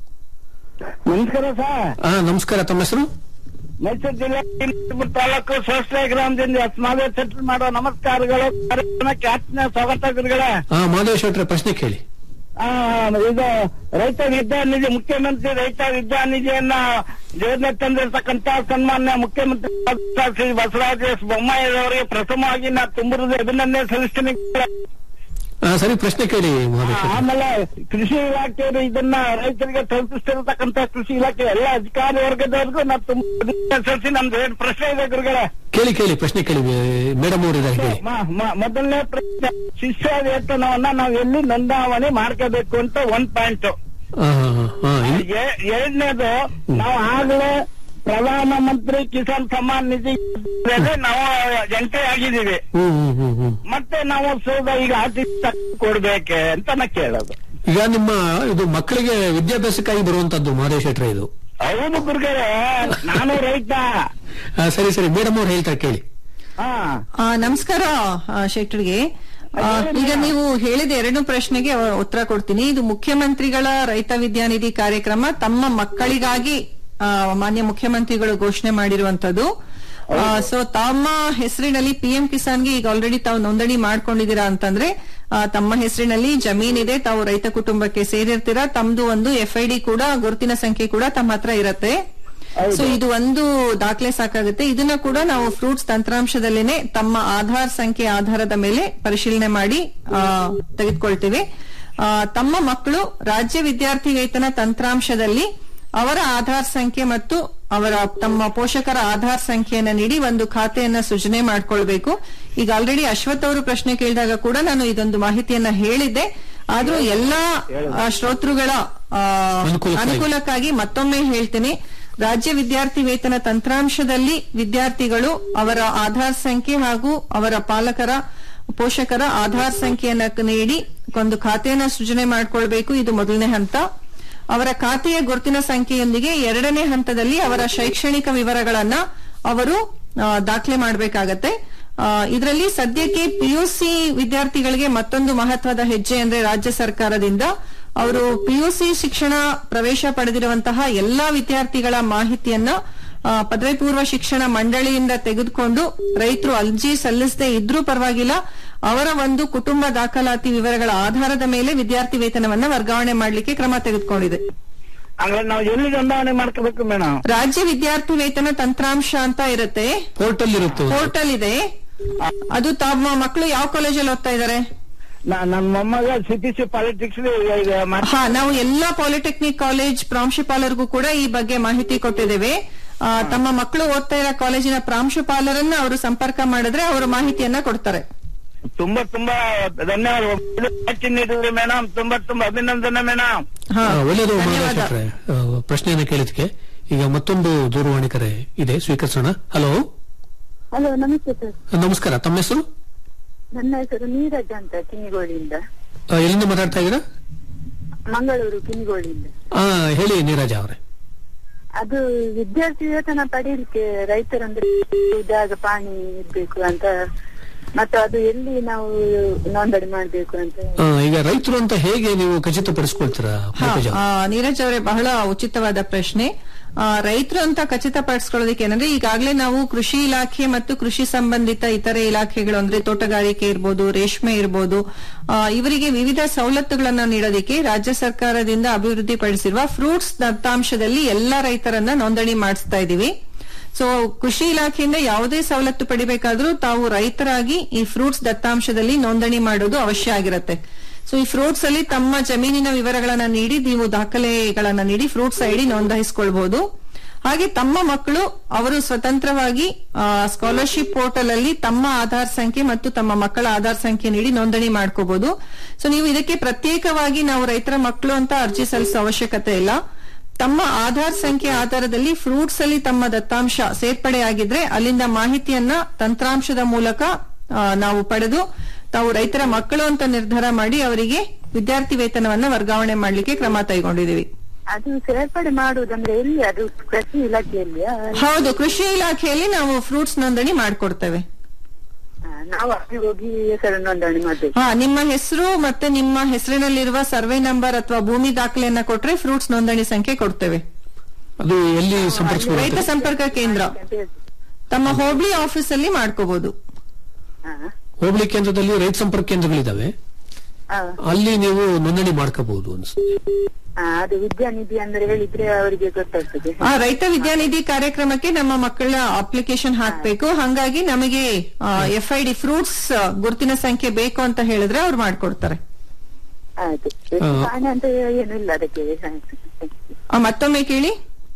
S8: ನಮಸ್ಕಾರ ಸರ್
S6: ಹಾ ನಮಸ್ಕಾರ ತಮ್ಮ ಹೆಸರು
S8: ಮೈಸೂರು ಜಿಲ್ಲೆ ಚಿನ್ನಪುರ ತಾಲೂಕು ಸೋಸ್ಲೆ ಗ್ರಾಮದಿಂದ ಸ್ಮಾಲ್ ಸೆಟ್ಲ್ ಮಾಡೋ ನಮಸ್ಕಾರಗಳು ಕಾರ್ಯಕ್ರಮಕ್ಕೆ ಆತ್ಮೀಯ ಸ್ವಾಗತ ಗುರುಗಳೇ
S6: ಹಾ ಮಾದೇಶ್ ಅವ್ರೆ ಪ್ರಶ್ನೆ ಕೇಳಿ
S8: ಆ, ಇದು ರೈತ ವಿದ್ಯಾನಿಧಿ ಮುಖ್ಯಮಂತ್ರಿ ರೈತ ವಿದ್ಯಾನಿಧಿಯನ್ನ ಯೋಜನೆ ತಂದಿರತಕ್ಕಂತ ಸನ್ಮಾನ್ಯ ಮುಖ್ಯಮಂತ್ರಿ ಡಾಕ್ಟರ್ ಶ್ರೀ ಬಸವರಾಜ ಎಸ್ ಬೊಮ್ಮಾಯಿ ಅವರಿಗೆ ಪ್ರಥಮವಾಗಿ ನಾ ತುಂಬುವುದು ಅಭಿನಂದನೆ ಸಲ್ಲಿಸ್ತೀನಿ
S6: ಹಾ ಸರಿ ಪ್ರಶ್ನೆ ಕೇಳಿ ಮಾದೇಶ್ ಅವ್ರೆ.
S8: ಆಮೇಲೆ ಕೃಷಿ ಇಲಾಖೆಯವರು ಇದನ್ನ ರೈತರಿಗೆ ತಲುಪಿಸ್ತಿರತಕ್ಕಂತ ಕೃಷಿ ಇಲಾಖೆ ಎಲ್ಲ ಅಧಿಕಾರಿ ವರ್ಗದವರಿಗೂ ನಾ ತುಂಬ ಅಭಿನಂದನೆ ಸಲ್ಲಿಸಿ ನಮ್ದು ಎರಡು ಪ್ರಶ್ನೆ ಇದೆ ಗುರುಗಳೇ
S6: ಕೇಳಿ ಕೇಳಿ ಪ್ರಶ್ನೆ ಕೇಳಿ ಮೇಡಮ್ ಅವರು ಇದ್ದಾರೆ ಹೇಳಿ
S8: ಮ- ಮ- ಮೊದಲನೇ ಪ್ರಶ್ನೆ ಶಿಷ್ಯ ವೇತನವನ್ನ ನಾವು ಎಲ್ಲಿ ನೋಂದಾವಣಿ ಮಾಡ್ಕೋಬೇಕು ಅಂತ ಒಂದ್ ಪಾಯಿಂಟ್
S6: ಹಾ ಹಾ ಹಾ ಹಾ ಇಲ್ಲಿ-
S8: ಎರಡನೇದು ನಾವು ಆಗ್ಲೇ ಪ್ರಧಾನ ಮಂತ್ರಿ ಕಿಸಾನ್ ಸಮ್ಮಾನ್ ನಿಧಿ ಯೋಜನೆಗೆ ನಾವು ಎಂಟ್ರಿ ಆಗಿದ್ದೀವಿ
S6: ಹ್ಮ್ ಹ್ಮ್ ಹ್ಮ್ ಹ್ಮ್
S8: ಮತ್ತೆ ನಾವು ಸೌದ ಈಗ ಆರ್ಥಿಕ ಕೊಡ್ಬೇಕೆ ಅಂತ ನಾ ಕೇಳೋದು
S6: ಈಗ ನಿಮ್ಮ ಇದು ಮಕ್ಕಳಿಗೆ ವಿದ್ಯಾಭ್ಯಾಸಕ್ಕಾಗಿ ಬರುವಂತದ್ದು ಮಾದೇಶ್ ಶೆಟ್ರೆ ಇದು
S8: ಹೌದು ಗುರುಗಳೇ ನಾನು ರೈತ
S6: ಹಾ, ಸರಿ ಸರಿ ಮೇಡಮ್ ಅವ್ರು ಹೇಳ್ತಾರೆ ಕೇಳಿ
S8: ಹಾ
S7: ಆ, ನಮಸ್ಕಾರ ಆ, ಶೆಟ್ಟರ್ಗೆ ಆ, ಈಗ ನೀವು ಹೇಳಿದ ಎರಡು ಪ್ರಶ್ನೆಗೆ ಅವ- ಉತ್ತರ ಕೊಡ್ತೀನಿ ಇದು ಮುಖ್ಯಮಂತ್ರಿಗಳ ರೈತ ವಿದ್ಯಾನಿಧಿ ಕಾರ್ಯಕ್ರಮ ತಮ್ಮ ಮಕ್ಕಳಿಗಾಗಿ ಆ, ಮಾನ್ಯ ಮುಖ್ಯಮಂತ್ರಿಗಳು ಘೋಷಣೆ ಮಾಡಿರುವಂತದ್ದು ಸೊ ತಮ್ಮ ಹೆಸರಿನಲ್ಲಿ ಪಿಎಂ ಕಿಸಾನ್ಗೆ ಈಗ ಆಲ್ರೆಡಿ ತಾವು ನೋಂದಣಿ ಮಾಡ್ಕೊಂಡಿದ್ದೀರಾ ಅಂತಂದ್ರೆ ಆ, ತಮ್ಮ ಹೆಸರಿನಲ್ಲಿ ಜಮೀನಿದೆ ತಾವು ರೈತ ಕುಟುಂಬಕ್ಕೆ ಸೇರಿರ್ತೀರಾ ತಮ್ದು ಒಂದು ಎಫ್ಐಡಿ ಕೂಡ ಗುರುತಿನ ಸಂಖ್ಯೆ ಕೂಡ ತಮ್ಮ ಹತ್ರ ಇರತ್ತೆ ಸೊ ಇದು ಒಂದು ದಾಖಲೆ ಸಾಕಾಗುತ್ತೆ ಇದನ್ನ ಕೂಡ ನಾವು ಫ್ರೂಟ್ಸ್ ತಂತ್ರಾಂಶದಲ್ಲೇನೆ ತಮ್ಮ ಆಧಾರ್ ಸಂಖ್ಯೆ ಆಧಾರದ ಮೇಲೆ ಪರಿಶೀಲನೆ ಮಾಡಿ ಆ, ತೆಗೆದುಕೊಳ್ತೇವೆ ಆ, ತಮ್ಮ ಮಕ್ಕಳು ರಾಜ್ಯ ವಿದ್ಯಾರ್ಥಿ ವೇತನ ತಂತ್ರಾಂಶದಲ್ಲಿ ಅವರ ಆಧಾರ್ ಸಂಖ್ಯೆ ಮತ್ತು ಅವರ ತಮ್ಮ ಪೋಷಕರ ಆಧಾರ್ ಸಂಖ್ಯೆಯನ್ನ ನೀಡಿ ಒಂದು ಖಾತೆಯನ್ನ ಸೃಜನೆ ಮಾಡ್ಕೊಳ್ಬೇಕು ಈಗ ಆಲ್ರೆಡಿ ಅಶ್ವಥ್ ಅವರು ಪ್ರಶ್ನೆ ಕೇಳಿದಾಗ ಕೂಡ ನಾನು ಇದೊಂದು ಮಾಹಿತಿಯನ್ನ ಹೇಳಿದ್ದೆ ಆದ್ರೂ ಎಲ್ಲಾ ಆ, ಶ್ರೋತೃಗಳ ಆ,
S6: ಅನುಕೂಲಕ್ಕಾಗಿ.
S7: ಅನುಕೂಲಕ್ಕಾಗಿ ಮತ್ತೊಮ್ಮೆ ಹೇಳ್ತೇನೆ ರಾಜ್ಯ ವಿದ್ಯಾರ್ಥಿ ವೇತನ ತಂತ್ರಾಂಶದಲ್ಲಿ ವಿದ್ಯಾರ್ಥಿಗಳು ಅವರ ಆಧಾರ್ ಸಂಖ್ಯೆ ಹಾಗೂ ಅವರ ಪಾಲಕರ ಪೋಷಕರ ಆಧಾರ್ ಸಂಖ್ಯೆಯನ್ನ ನೀಡಿ ಒಂದು ಖಾತೆಯನ್ನ ಸೃಜನೆ ಮಾಡ್ಕೊಳ್ಬೇಕು ಇದು ಮೊದಲನೇ ಹಂತ ಅವರ ಖಾತೆಯ ಗುರುತಿನ ಸಂಖ್ಯೆಯೊಂದಿಗೆ ಎರಡನೇ ಹಂತದಲ್ಲಿ ಅವರ ಶೈಕ್ಷಣಿಕ ವಿವರಗಳನ್ನ ಅವರು ಆ, ದಾಖಲೆ ಮಾಡಬೇಕಾಗತ್ತೆ ಇದರಲ್ಲಿ ಸದ್ಯಕ್ಕೆ ಪಿಯುಸಿ ವಿದ್ಯಾರ್ಥಿಗಳಿಗೆ ಮತ್ತೊಂದು ಮಹತ್ವದ ಹೆಜ್ಜೆ ಅಂದ್ರೆ ರಾಜ್ಯ ಸರ್ಕಾರದಿಂದ ಅವರು ಪಿಯುಸಿ ಶಿಕ್ಷಣ ಪ್ರವೇಶ ಪಡೆದಿರುವಂತಹ ಎಲ್ಲಾ ವಿದ್ಯಾರ್ಥಿಗಳ ಮಾಹಿತಿಯನ್ನ ಆ, ಪದವಿ ಪೂರ್ವ ಶಿಕ್ಷಣ ಮಂಡಳಿಯಿಂದ ತೆಗೆದುಕೊಂಡು ರೈತರು ಅರ್ಜಿ ಸಲ್ಲಿಸದೇ ಇದ್ರೂ ಪರವಾಗಿಲ್ಲ ಅವರ ಒಂದು ಕುಟುಂಬ ದಾಖಲಾತಿ ವಿವರಗಳ ಆಧಾರದ ಮೇಲೆ ವಿದ್ಯಾರ್ಥಿ ವೇತನವನ್ನ ವರ್ಗಾವಣೆ ಮಾಡಲಿಕ್ಕೆ ಕ್ರಮ ತೆಗೆದುಕೊಂಡಿದೆ
S8: ಹಂಗಾರೆ ನಾವು ಎಲ್ಲಿ ನೋಂದಣಿ ಮಾಡ್ಕೋಬೇಕು ಮೇಡಮ್
S7: ರಾಜ್ಯ ವಿದ್ಯಾರ್ಥಿ ವೇತನ ತಂತ್ರಾಂಶ ಅಂತ ಇರುತ್ತೆ
S6: ಪೋರ್ಟಲ್ ಇರುತ್ತೆ
S7: ಪೋರ್ಟಲ್ ಇದೆ ಅದು ತಮ್ಮ ಮಕ್ಕಳು ಯಾವ ಕಾಲೇಜಲ್ಲಿ ಓದ್ತಾ ಇದ್ದಾರೆ
S8: ನನ್ನ ಮೊಮ್ಮಗ ಸಿ ಪಿ ಸಿ ಪಾಲಿಟಿಕ್ಸ್
S7: ಹಾ ನಾವು ಎಲ್ಲಾ ಪಾಲಿಟೆಕ್ನಿಕ್ ಕಾಲೇಜ್ ಪ್ರಾಂಶುಪಾಲರಿಗೂ ಕೂಡ ಈ ಬಗ್ಗೆ ಮಾಹಿತಿ ಕೊಟ್ಟಿದ್ದೇವೆ ಆ, ತಮ್ಮ ಮಕ್ಕಳು ಓದ್ತಾ ಇರೋ ಕಾಲೇಜಿನ ಪ್ರಾಂಶುಪಾಲರನ್ನ ಅವರು ಸಂಪರ್ಕ ಮಾಡಿದ್ರೆ ಅವರು ಮಾಹಿತಿಯನ್ನ ಕೊಡ್ತಾರೆ
S8: ತುಂಬಾ ತುಂಬಾ ಧನ್ಯವಾದ ಮಾಹಿತಿ ನೀಡಿದ್ರಿ ಮೇಡಮ್ ತುಂಬಾ ತುಂಬಾ ಅಭಿನಂದನೆ ಮೇಡಮ್
S7: ಹಾ
S6: ಆ, ಒಳ್ಳೆಯದು
S7: ಧನ್ಯವಾದ.
S6: ಮಾಧವ ಶೆಟ್ರೆ ಪ್ರಶ್ನೆಯನ್ನು ಕೇಳಿದ್ಕೆ ಈಗ ಮತ್ತೊಂದು ದೂರವಾಣಿ ಕರೆ ಇದೆ ಸ್ವೀಕರಿಸೋಣ ಹಲೋ
S4: ಹಲೋ ನಮಸ್ತೆ ಸರ್
S6: ನಮಸ್ಕಾರ ತಮ್ಮ ಹೆಸರು
S4: ನನ್ನ ಹೆಸರು ನೀರಜ್ ಅಂತ ಕಿನಿಗೋಳಿಯಿಂದ
S6: ಆ, ಎಲ್ಲಿಂದ ಮಾತಾಡ್ತಾ ಇದ್ದೀರಾ
S4: ಮಂಗಳೂರು ಕಿನಿಗೋಳಿಯಿಂದ
S6: ಆ, ಹೇಳಿ ನೀರಜ ಅವರೇ
S4: ಅದು ವಿದ್ಯಾರ್ಥಿ ವೇತನ ಪಡೀಲಿಕ್ಕೆ ರೈತರಂದ್ರೆ ಜಾಗ ಪಾಣಿ ಇರ್ಬೇಕು ಅಂತ ಮತ್ತು ಅದು ಎಲ್ಲಿ ನಾವು ನೋಂದಣಿ ಮಾಡ್ಬೇಕು ಅಂತ
S6: ಆ, ಈಗ ರೈತರು ಅಂತ ಹೇಗೆ ನೀವು ಖಚಿತಪಡಿಸ್ಕೊಳ್ತೀರಾ
S7: ಹಾ,
S6: ಪಂಕಜ
S7: ಆ, ನೀರಜ್ ಅವರೇ ಬಹಳ ಉಚಿತವಾದ ಪ್ರಶ್ನೆ ಆ, ರೈತರು ಅಂತ ಖಚಿತಪಡಿಸ್ಕೊಳ್ಳೋದಕ್ಕೆ ಏನಂದ್ರೆ ಈಗಾಗಲೇ ನಾವು ಕೃಷಿ ಇಲಾಖೆ ಮತ್ತು ಕೃಷಿ ಸಂಬಂಧಿತ ಇತರೆ ಇಲಾಖೆಗಳು ಅಂದ್ರೆ ತೋಟಗಾರಿಕೆ ಇರ್ಬೋದು ರೇಷ್ಮೆ ಇರ್ಬೋದು ಆ, ಇವರಿಗೆ ವಿವಿಧ ಸವಲತ್ತುಗಳನ್ನ ನೀಡೋದಕ್ಕೆ ರಾಜ್ಯ ಸರ್ಕಾರದಿಂದ ಅಭಿವೃದ್ಧಿಪಡಿಸಿರುವ ಫ್ರೂಟ್ಸ್ ದತ್ತಾಂಶದಲ್ಲಿ ಎಲ್ಲ ರೈತರನ್ನ ನೋಂದಣಿ ಮಾಡಿಸ್ತಾ ಇದ್ದೀವಿ ಸೊ ಕೃಷಿ ಇಲಾಖೆಯಿಂದ ಯಾವುದೇ ಸವಲತ್ತು ಪಡಿಬೇಕಾದ್ರೂ ತಾವು ರೈತರಾಗಿ ಈ ಫ್ರೂಟ್ಸ್ ದತ್ತಾಂಶದಲ್ಲಿ ನೋಂದಣಿ ಮಾಡೋದು ಅವಶ್ಯ ಆಗಿರುತ್ತೆ ಸೊ ಈ ಫ್ರೂಟ್ಸ್ ಅಲ್ಲಿ ತಮ್ಮ ಜಮೀನಿನ ವಿವರಗಳನ್ನ ನೀಡಿ ನೀವು ದಾಖಲೆಗಳನ್ನ ನೀಡಿ ಫ್ರೂಟ್ಸ್ ಐಡಿ ನೋಂದಾಯಿಸಿಕೊಳ್ಬಹುದು ಹಾಗೆ ತಮ್ಮ ಮಕ್ಕಳು ಅವರು ಸ್ವತಂತ್ರವಾಗಿ ಸ್ಕಾಲರ್ಶಿಪ್ ಪೋರ್ಟಲ್ ಅಲ್ಲಿ ತಮ್ಮ ಆಧಾರ್ ಸಂಖ್ಯೆ ಮತ್ತು ತಮ್ಮ ಮಕ್ಕಳ ಆಧಾರ್ ಸಂಖ್ಯೆ ನೀಡಿ ನೋಂದಣಿ ಮಾಡ್ಕೋಬಹುದು ಸೊ ನೀವು ಇದಕ್ಕೆ ಪ್ರತ್ಯೇಕವಾಗಿ ನಾವು ರೈತರ ಮಕ್ಕಳು ಅಂತ ಅರ್ಜಿ ಸಲ್ಲಿಸೋ ಅವಶ್ಯಕತೆ ಇಲ್ಲ ತಮ್ಮ ಆಧಾರ್ ಸಂಖ್ಯೆ ಆಧಾರದಲ್ಲಿ ಫ್ರೂಟ್ಸ್ ಅಲ್ಲಿ ತಮ್ಮ ದತ್ತಾಂಶ ಸೇರ್ಪಡೆಯಾಗಿದ್ರೆ ಅಲ್ಲಿಂದ ಮಾಹಿತಿಯನ್ನ ತಂತ್ರಾಂಶದ ಮೂಲಕ ಆ, ನಾವು ಪಡೆದು ತಾವು ರೈತರ ಮಕ್ಕಳು ಅಂತ ನಿರ್ಧಾರ ಮಾಡಿ ಅವರಿಗೆ ವಿದ್ಯಾರ್ಥಿ ವೇತನವನ್ನ ವರ್ಗಾವಣೆ ಮಾಡಲಿಕ್ಕೆ ಕ್ರಮ ಕೈಗೊಂಡಿದ್ದೀವಿ
S4: ಅದು ಸೇರ್ಪಡೆ ಮಾಡುವುದಂದ್ರೆ ಎಲ್ಲಿ ಅದು ಕೃಷಿ ಇಲಾಖೆಯಲ್ಲಿಯಾ
S7: ಹೌದು ಕೃಷಿ ಇಲಾಖೆಯಲ್ಲಿ ನಾವು ಫ್ರೂಟ್ಸ್ ನೋಂದಣಿ ಮಾಡ್ಕೊಡ್ತೇವೆ
S4: ಆ, ನಾವು ಅಲ್ಲಿ ಹೋಗಿ ಹೆಸರು ನೋಂದಣಿ ಮಾಡ್ಬೇಕು
S7: ಹಾ ನಿಮ್ಮ ಹೆಸರು ಮತ್ತೆ ನಿಮ್ಮ ಹೆಸರಿನಲ್ಲಿರುವ ಸರ್ವೆ ನಂಬರ್ ಅಥವಾ ಭೂಮಿ ದಾಖಲೆಯನ್ನ ಕೊಟ್ರೆ ಫ್ರೂಟ್ಸ್ ನೋಂದಣಿ ಸಂಖ್ಯೆ ಕೊಡ್ತೇವೆ
S6: ಅದು ಎಲ್ಲಿ
S7: ರೈತ
S6: ಸಂಪರ್ಕಿಸಬಹುದು
S7: ಸಂಪರ್ಕ ಕೇಂದ್ರ
S4: ಅಂತ ಹೇಳ್ತೀನಿ.
S7: ತಮ್ಮ ಹೋಬಳಿ ಆಫೀಸ್ ಅಲ್ಲಿ ಮಾಡ್ಕೋಬಹುದು
S4: ಆ,
S6: ಹೋಬಳಿ ಕೇಂದ್ರದಲ್ಲಿ ರೈತ ಸಂಪರ್ಕ ಕೇಂದ್ರಗಳಿದಾವೆ
S4: ಆ,
S6: ಅಲ್ಲಿ ನೀವು ನೋಂದಣಿ ಮಾಡ್ಕೋಬಹುದು ಅನ್ಸುತ್ತೆ
S4: ಆ, ಅದು ವಿದ್ಯಾನಿಧಿ ಅಂದ್ರೆ ಹೇಳಿದ್ರೆ ಅವರಿಗೆ ಗೊತ್ತಾಗ್ತದೆ
S7: ಆ ರೈತ ವಿದ್ಯಾನಿಧಿ ಕಾರ್ಯಕ್ರಮಕ್ಕೆ ನಮ್ಮ ಮಕ್ಕಳ ಅಪ್ಲಿಕೇಶನ್ ಹಾಕ್ಬೇಕು ಹಾಗಾಗಿ ನಮಗೆ ಎಫ್ ಐ ಡಿ ಫ್ರೂಟ್ಸ್ ಗುರುತಿನ ಸಂಖ್ಯೆ ಬೇಕು ಅಂತ ಹೇಳಿದ್ರೆ ಅವ್ರು ಮಾಡ್ಕೊಡ್ತಾರೆ
S4: ಆಯ್ತು ಎಷ್ಟು ಕಾಣೆ ಅಂತ ಏನಿಲ್ಲ ಅದಕ್ಕೆ
S7: ಆ, ಮತ್ತೊಮ್ಮೆ ಕೇಳಿ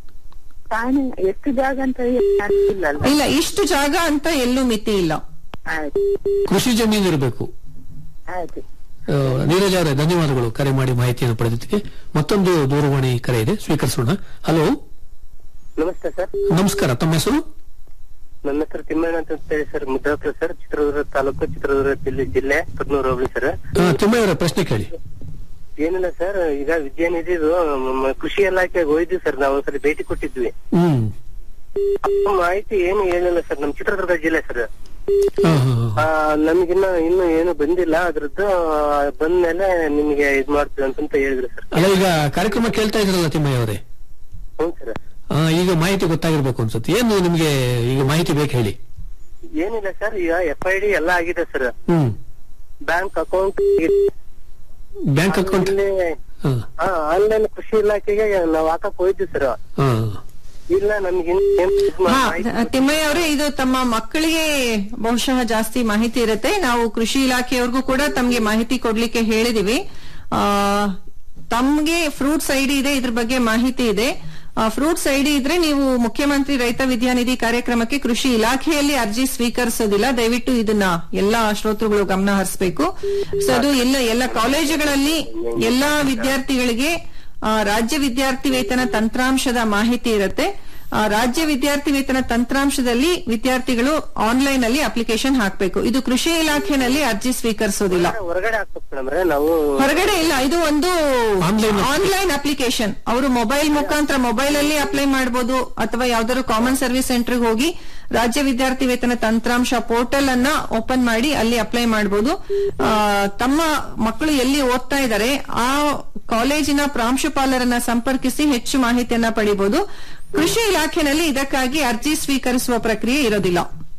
S4: ಕಾಣೆ ಎಷ್ಟು ಜಾಗ ಅಂತ ಏನು ಇಲ್ಲ ಅಲ್ಲ
S7: ಇಲ್ಲ ಇಷ್ಟು ಜಾಗ ಅಂತ ಎಲ್ಲೂ ಮಿತಿ ಇಲ್ಲ
S4: ಆಯ್ತು
S6: ಕೃಷಿ ಜಮೀನು ಇರಬೇಕು
S4: ಆಯ್ತು
S6: ಆ, ನೀರಜ್ ಅವರೇ ಧನ್ಯವಾದಗಳು ಕರೆ ಮಾಡಿ ಮಾಹಿತಿಯನ್ನು ಪಡೆದಿದ್ದಕ್ಕೆ ಮತ್ತೊಂದು ದೂರವಾಣಿ ಕರೆ ಇದೆ ಸ್ವೀಕರಿಸೋಣ ಹಲೋ
S9: ನಮಸ್ತೆ ಸರ್
S6: ನಮಸ್ಕಾರ ತಮ್ಮ ಹೆಸರು
S9: ನನ್ನ ಹೆಸರು ತಿಮ್ಮಣ್ಣ ಅಂತ ಹೇಳಿ ಸರ್ ಮುದ್ದಾಪುರ ಸರ್ ಚಿತ್ರದುರ್ಗ ತಾಲೂಕು ಚಿತ್ರದುರ್ಗ ಜಿಲ್ಲೆ ಜಿಲ್ಲೆ ಪದ್ಮೂರು ಹೋಬಳಿ ಸರ್
S6: ಆ, ತಿಮ್ಮಯ್ಯವರೇ ಪ್ರಶ್ನೆ ಕೇಳಿ
S9: ಏನಿಲ್ಲ ಸರ್ ಈಗ ವಿದ್ಯಾನಿಧಿದು ಮ- ಕೃಷಿ ಇಲಾಖೆಗೆ ಹೋಗಿದ್ವಿ ಸರ್ ನಾವು ಒಂದ್ಸರಿ ಭೇಟಿ ಕೊಟ್ಟಿದ್ವಿ
S6: ಹ್ಮ್
S9: ಅಷ್ಟು ಮಾಹಿತಿ ಏನು ಹೇಳಿಲ್ಲ ಸರ್ ನಮ್ ಚಿತ್ರದುರ್ಗ ಜಿಲ್ಲೆ ಸರ್
S6: ಹಾ, ಹಾ, ಹಾ.
S9: ಆ, ನಮಗಿನ್ನ ಇನ್ನು ಏನು ಬಂದಿಲ್ಲ ಅದ್ರದ್ದು ಬಂದ್ಮೇಲೆ ನಿಮ್ಗೆ ಇದ್ ಮಾಡ್ತೀವಿ ಅಂತಂತ ಹೇಳಿದ್ರು ಸರ್
S6: ಅಲ್ಲ ಈಗ ಕಾರ್ಯಕ್ರಮ ಕೇಳ್ತಾ ಇದ್ರಲ್ಲ ತಿಮ್ಮಯ್ಯವರೇ
S9: ಹ್ಞೂ ಸರ್
S6: ಆ, ಈಗ ಮಾಹಿತಿ ಗೊತ್ತಾಗಿರ್ಬೇಕು ಅನ್ಸುತ್ತೆ ಏನು ನಿಮ್ಗೆ ಈಗ ಮಾಹಿತಿ ಬೇಕು ಹೇಳಿ
S9: ಏನಿಲ್ಲ ಸರ್ ಈಗ ಎಫ್ ಐ ಡಿ ಎಲ್ಲ ಆಗಿದೆ ಸರ್
S6: ಹ್ಮ್
S9: ಬ್ಯಾಂಕ್ ಅಕೌಂಟ್
S6: ಬ್ಯಾಂಕ್ ಅಕೌಂಟ್ ಹಾ
S9: ಆನ್ಲೈನ್ ಕೃಷಿ ಇಲಾಖೆಗೆ ನಾವು ಹಾಕಕ್ ಹೋಗಿದ್ವಿ ಸರ್
S6: ಹಾ
S9: ಇಲ್ಲ ನಮ್ಗೆ
S7: ಹಾ ತಿಮ್ಮಯ್ಯ ಅವರೇ ಇದು ತಮ್ಮ ಮಕ್ಕಳಿಗೆ ಬಹುಶಃ ಜಾಸ್ತಿ ಮಾಹಿತಿ ಇರುತ್ತೆ ನಾವು ಕೃಷಿ ಇಲಾಖೆಯವ್ರಿಗೂ ಕೂಡ ತಮ್ಗೆ ಮಾಹಿತಿ ಕೊಡ್ಲಿಕ್ಕೆ ಹೇಳಿದೀವಿ ಆ, ತಮ್ಗೆ ಫ್ರೂಟ್ಸ್ ಐಡಿ ಇದೆ ಇದ್ರ ಬಗ್ಗೆ ಮಾಹಿತಿ ಇದೆ ಫ್ರೂಟ್ಸ್ ಐಡಿ ಇದ್ರೆ ನೀವು ಮುಖ್ಯಮಂತ್ರಿ ರೈತ ವಿದ್ಯಾನಿಧಿ ಕಾರ್ಯಕ್ರಮಕ್ಕೆ ಕೃಷಿ ಇಲಾಖೆಯಲ್ಲಿ ಅರ್ಜಿ ಸ್ವೀಕರಿಸೋದಿಲ್ಲ ದಯವಿಟ್ಟು ಇದನ್ನ ಎಲ್ಲಾ ಶ್ರೋತೃಗಳು ಗಮನ ಹರಿಸಬೇಕು ಸೊ ಅದು ಎಲ್ಲ ಎಲ್ಲ ಕಾಲೇಜುಗಳಲ್ಲಿ ಎಲ್ಲಾ ವಿದ್ಯಾರ್ಥಿಗಳಿಗೆ ಆ, ರಾಜ್ಯ ವಿದ್ಯಾರ್ಥಿ ವೇತನ ತಂತ್ರಾಂಶದ ಮಾಹಿತಿ ಇರುತ್ತೆ ಆ, ರಾಜ್ಯ ವಿದ್ಯಾರ್ಥಿ ವೇತನ ತಂತ್ರಾಂಶದಲ್ಲಿ ವಿದ್ಯಾರ್ಥಿಗಳು ಆನ್ಲೈನ್ ಅಲ್ಲಿ ಅಪ್ಲಿಕೇಶನ್ ಹಾಕಬೇಕು ಇದು ಕೃಷಿ ಇಲಾಖೆನಲ್ಲಿ ಅರ್ಜಿ ಸ್ವೀಕರಿಸೋದಿಲ್ಲ
S9: ಹೊರಗಡೆ ಹಾಕ್ಬೇಕು ಮೇಡಮ್ ನಾವು
S7: ಹೊರಗಡೆ ಇಲ್ಲ ಇದು ಒಂದು
S6: Online
S7: ಆನ್ಲೈನ್ ಅಪ್ಲಿಕೇಶನ್ ಅವರು ಮೊಬೈಲ್ ಮುಖಾಂತರ ಮೊಬೈಲ್ ಅಲ್ಲಿ ಅಪ್ಲೈ ಮಾಡಬಹುದು ಅಥವಾ ಯಾವ್ದಾದ್ರು ಕಾಮನ್ ಸರ್ವಿಸ್ ಸೆಂಟರ್ಗೆ ಹೋಗಿ ರಾಜ್ಯ ವಿದ್ಯಾರ್ಥಿ ವೇತನ ತಂತ್ರಾಂಶ ಪೋರ್ಟಲ್ ಅನ್ನ ಓಪನ್ ಮಾಡಿ ಅಲ್ಲಿ ಅಪ್ಲೈ ಮಾಡಬಹುದು ತಮ್ಮ ಮಕ್ಕಳು ಎಲ್ಲಿ ಓದ್ತಾ ಇದ್ದಾರೆ ಆ ಕಾಲೇಜಿನ ಪ್ರಾಂಶುಪಾಲರನ್ನ ಸಂಪರ್ಕಿಸಿ ಹೆಚ್ಚು ಮಾಹಿತಿಯನ್ನ ಪಡಿಬಹುದು ಕೃಷಿ ಇಲಾಖೆನಲ್ಲಿ ಇದಕ್ಕಾಗಿ ಅರ್ಜಿ ಸ್ವೀಕರಿಸುವ ಪ್ರಕ್ರಿಯೆ ಇರೋದಿಲ್ಲ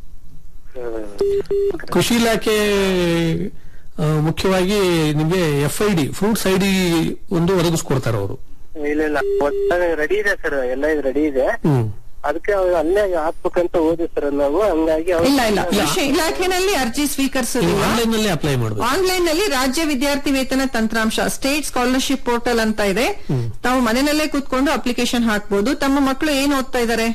S6: ಕೃಷಿ ಇಲಾಖೆ ಆ, ಮುಖ್ಯವಾಗಿ ನಿಮಗೆ F I D fruits I D ಒಂದು ಒದಗಿಸ್ಕೊಡ್ತಾರೆ ಅವರು
S9: ಇಲ್ಲ ಇಲ್ಲ ರೆಡಿ ಇದೆ ಸರ್ ಎಲ್ಲ ಇದು ರೆಡಿ ಇದೆ
S6: ಹ್ಮ್
S9: ಅದಕ್ಕೆ ಅವ್ರು ಅಲ್ಲೇ ಹಾಕ್ಬೇಕಂತ ಹೋದ್ವಿ ಸರ್ ನಾವು ಹಂಗಾಗಿ ಅವ್ರು-
S7: ಇಲ್ಲ ಇಲ್ಲ ಕೃಷಿ ಇಲಾಖೆನಲ್ಲಿ ಅರ್ಜಿ
S6: ನೀವು
S7: ಸ್ವೀಕರಿಸೋದಿಲ್ಲ
S6: ಆನ್ಲೈನ್ ನಲ್ಲಿ ಅಪ್ಲೈ ಮಾಡಬೇಕು
S7: ಆನ್ಲೈನ್ ನಲ್ಲಿ ರಾಜ್ಯ ವಿದ್ಯಾರ್ಥಿ ವೇತನ ತಂತ್ರಾಂಶ ಸ್ಟೇಟ್ ಸ್ಕಾಲರ್ಶಿಪ್ ಪೋರ್ಟಲ್ ಅಂತ ಇದೆ ತಾವು ಮನೆಯಲ್ಲೇ ಕೂತ್ಕೊಂಡು ಅಪ್ಲಿಕೇಶನ್ ಹಾಕ್ಬೋದು ತಮ್ಮ ಮಕ್ಕಳು ಏನ್ ಓದ್ತಾ ಇದ್ದಾರೆ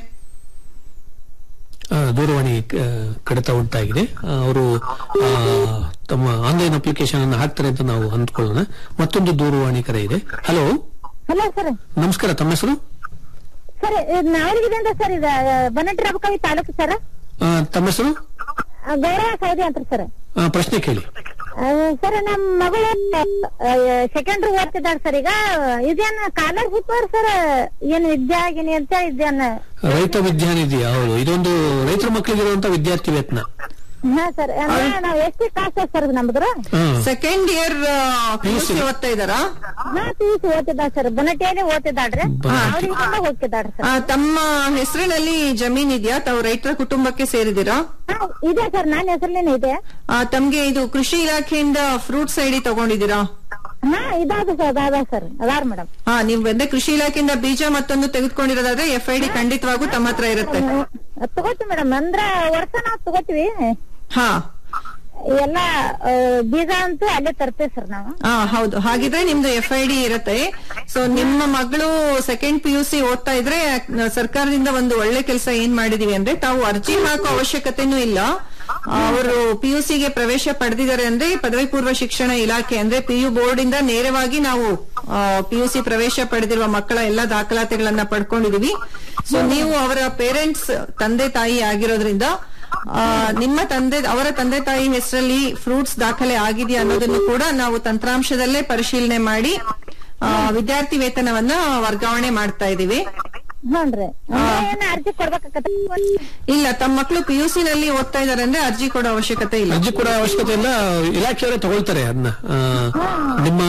S6: ದೂರವಾಣಿ ಆ, ಕಡಿತ ಉಂಟಾಗಿದೆ ಅವರು ತಮ್ಮ ಆನ್ಲೈನ್ ಅಪ್ಲಿಕೇಶನ್ ಅನ್ನು ಹಾಕ್ತಾರೆ ಅಂತ ನಾವು ಅಂದ್ಕೊಳ್ಳೋಣ ಮತ್ತೊಂದು ದೂರವಾಣಿ ಕರೆ ಇದೆ ಹಲೋ
S10: ಹಲೋ ಸರ್
S6: ನಮಸ್ಕಾರ ತಮ್ಮ ಹೆಸರು
S10: ಸರ್ ನಾವರಿಗಿದೆ ಸರ್ ಇದು ಬನಟ್ರಾಬಕಾವಿ ತಾಲೂಕು ಸರ್
S6: ಆ, ತಮ್ಮ ಹೆಸರು
S10: ಗೌರವ ಸೌದಿ ಅಂತ ಸರ್
S6: ಆ, ಪ್ರಶ್ನೆ ಕೇಳಿ
S10: ಸರ್ ನಮ್ಮ ಮಗಳು ಸೆಕೆಂಡ್ರಿ ಓದ್ತಿದ್ದಾಳೆ ಸರ್ ಈಗ ಇದೇನ್ ಸ್ಕಾಲರ್ಶಿಪ್ ಸರ್ ಏನ್ ವಿದ್ಯಾಗಿನಿ ಅಂತ ಇದೇನ್
S6: ರೈತ ವಿದ್ಯಾನಿಧಿ ಹೌದು ಇದೊಂದು ರೈತರ ಮಕ್ಕಳಿಗಿರುವಂತ ವಿದ್ಯಾರ್ಥಿ ವೇತನ
S10: ಹಾ ಸರ್ ನಾವ್ ಎಷ್ಟು ಕಾಸ್ಟ್ ಸರ್ ನಮ್ದ್ರ
S6: ಹಾ.
S7: ಸೆಕೆಂಡ್ ಇಯರ್ ಪಿಯುಸಿ ಓದ್ತಾ ಇದ್ದಾರಾ
S10: ಹಾ ಪಿ ಯು ಸಿ ಓದ್ತಿದ್ದಾಳೆ ಸರ್ ಬನಟಿಯಲ್ಲಿ ಓದ್ತಿದ್ದಾಳ್ರಿ ಅವ್ರಿಗೆ ಹೋಗ್ತಿದ್ದಾಳ್ರಿ ಸರ್
S7: ಆ, ತಮ್ಮ ಹೆಸರಿನಲ್ಲಿ ಜಮೀನ್ ಇದೆಯಾ ತಾವು ರೈತರ ಕುಟುಂಬಕ್ಕೆ ಸೇರಿದಿರಾ
S10: ಹಾ, ಇದೆ ಸರ್ ನನ್ನ ಹೆಸರಲ್ಲೇನೆ ಇದೆ
S7: ಆ, ತಮ್ಗೆ ಇದು ಕೃಷಿ ಇಲಾಖೆಯಿಂದ ಫ್ರೂಟ್ಸ್ ಐಡಿ ತಗೊಂಡಿದ್ದೀರಾ
S10: ಹಾ ಇದಾದ ಸರ್ ಅದಾದ ಸರ್ ಅದಾರ ಮೇಡಮ್
S7: ಹಾ ನೀವು ಬಂದೆ ಕೃಷಿ ಇಲಾಖೆಯಿಂದ ಬೀಜ ಮತ್ತೊಂದು ತೆಗೆದುಕೊಂಡಿರೋದಾದ್ರೆ ಎಫ್ ಐ ಡಿ ಖಂಡಿತವಾಗೂ ತಮ್ಮ ಹತ್ರ ಇರುತ್ತೆ
S10: ತಗೋತೀವಿ ಮೇಡಮ್ ಅಂದ್ರ ವರ್ಷ ನಾವ್ ತಗೋತೀವಿ
S7: ಹಾ
S10: ಎಲ್ಲ ಆ, ಬೀಜ ಅಂತೂ ಅಲ್ಲೇ ತರ್ತೇವೆ ಸರ್ ನಾವು
S7: ಹಾ ಹೌದು ಹಾಗಿದ್ರೆ ನಿಮ್ದು ಎಫ್ ಐ ಡಿ ಇರುತ್ತೆ ಸೊ ನಿಮ್ಮ ಮಗಳು ಸೆಕೆಂಡ್ ಪಿ ಯು ಸಿ ಓದ್ತಾ ಇದ್ರೆ ಆ, ಸರ್ಕಾರದಿಂದ ಒಂದು ಒಳ್ಳೆ ಕೆಲಸ ಏನ್ ಮಾಡಿದೀವಿ ಅಂದ್ರೆ ತಾವು ಅರ್ಜಿ ಹಾಕೋ ಅವಶ್ಯಕತೆನೂ ಇಲ್ಲ ಅವರು ಪಿ ಯು ಸಿಗೆ ಪ್ರವೇಶ ಪಡೆದಿದ್ದಾರೆ ಅಂದ್ರೆ ಪದವಿ ಪೂರ್ವ ಶಿಕ್ಷಣ ಇಲಾಖೆ ಅಂದ್ರೆ ಪಿ ಯು ಬೋರ್ಡ್ ಇಂದ ನೇರವಾಗಿ ನಾವು ಪಿ ಯು ಸಿ ಪ್ರವೇಶ ಪಡೆದಿರುವ ಮಕ್ಕಳ ಎಲ್ಲಾ ದಾಖಲಾತಿಗಳನ್ನ ಪಡ್ಕೊಂಡಿದೀವಿ ಸೊ ನೀವು ಅವರ ಪೇರೆಂಟ್ಸ್ ತಂದೆ ತಾಯಿ ಆಗಿರೋದ್ರಿಂದ ಆ, ನಿಮ್ಮ ತಂದೆ ಅವರ ತಂದೆ ತಾಯಿ ಹೆಸರಲ್ಲಿ ಫ್ರೂಟ್ಸ್ ದಾಖಲೆ ಆಗಿದೆಯಾ ಅನ್ನೋದನ್ನು ಕೂಡ ನಾವು ತಂತ್ರಾಂಶದಲ್ಲೇ ಪರಿಶೀಲನೆ ಮಾಡಿ ಆ, ವಿದ್ಯಾರ್ಥಿ ವೇತನವನ್ನ ವರ್ಗಾವಣೆ ಮಾಡ್ತಾ ಇದೀವಿ
S10: ಹ್ಞೂನ್ರಿ ಏನ ಅರ್ಜಿ ಕೊಡ್ಬೇಕಾಗತ್ತೆ
S7: ಇಲ್ಲ ತಮ್ಮ ಮಕ್ಕಳು ಪಿ ಯು ಸಿ ನಲ್ಲಿ ಓದ್ತಾ ಇದಾರೆ ಅಂದ್ರೆ ಅರ್ಜಿ ಕೊಡೋ ಅವಶ್ಯಕತೆ ಇಲ್ಲ
S6: ಅರ್ಜಿ ಕೊಡೋ ಅವಶ್ಯಕತೆ ಇಲ್ಲ ಇಲಾಖೆಯವರೇ ತಗೊಳ್ತಾರೆ ಅದನ್ನ ಆ, ನಿಮ್ಮ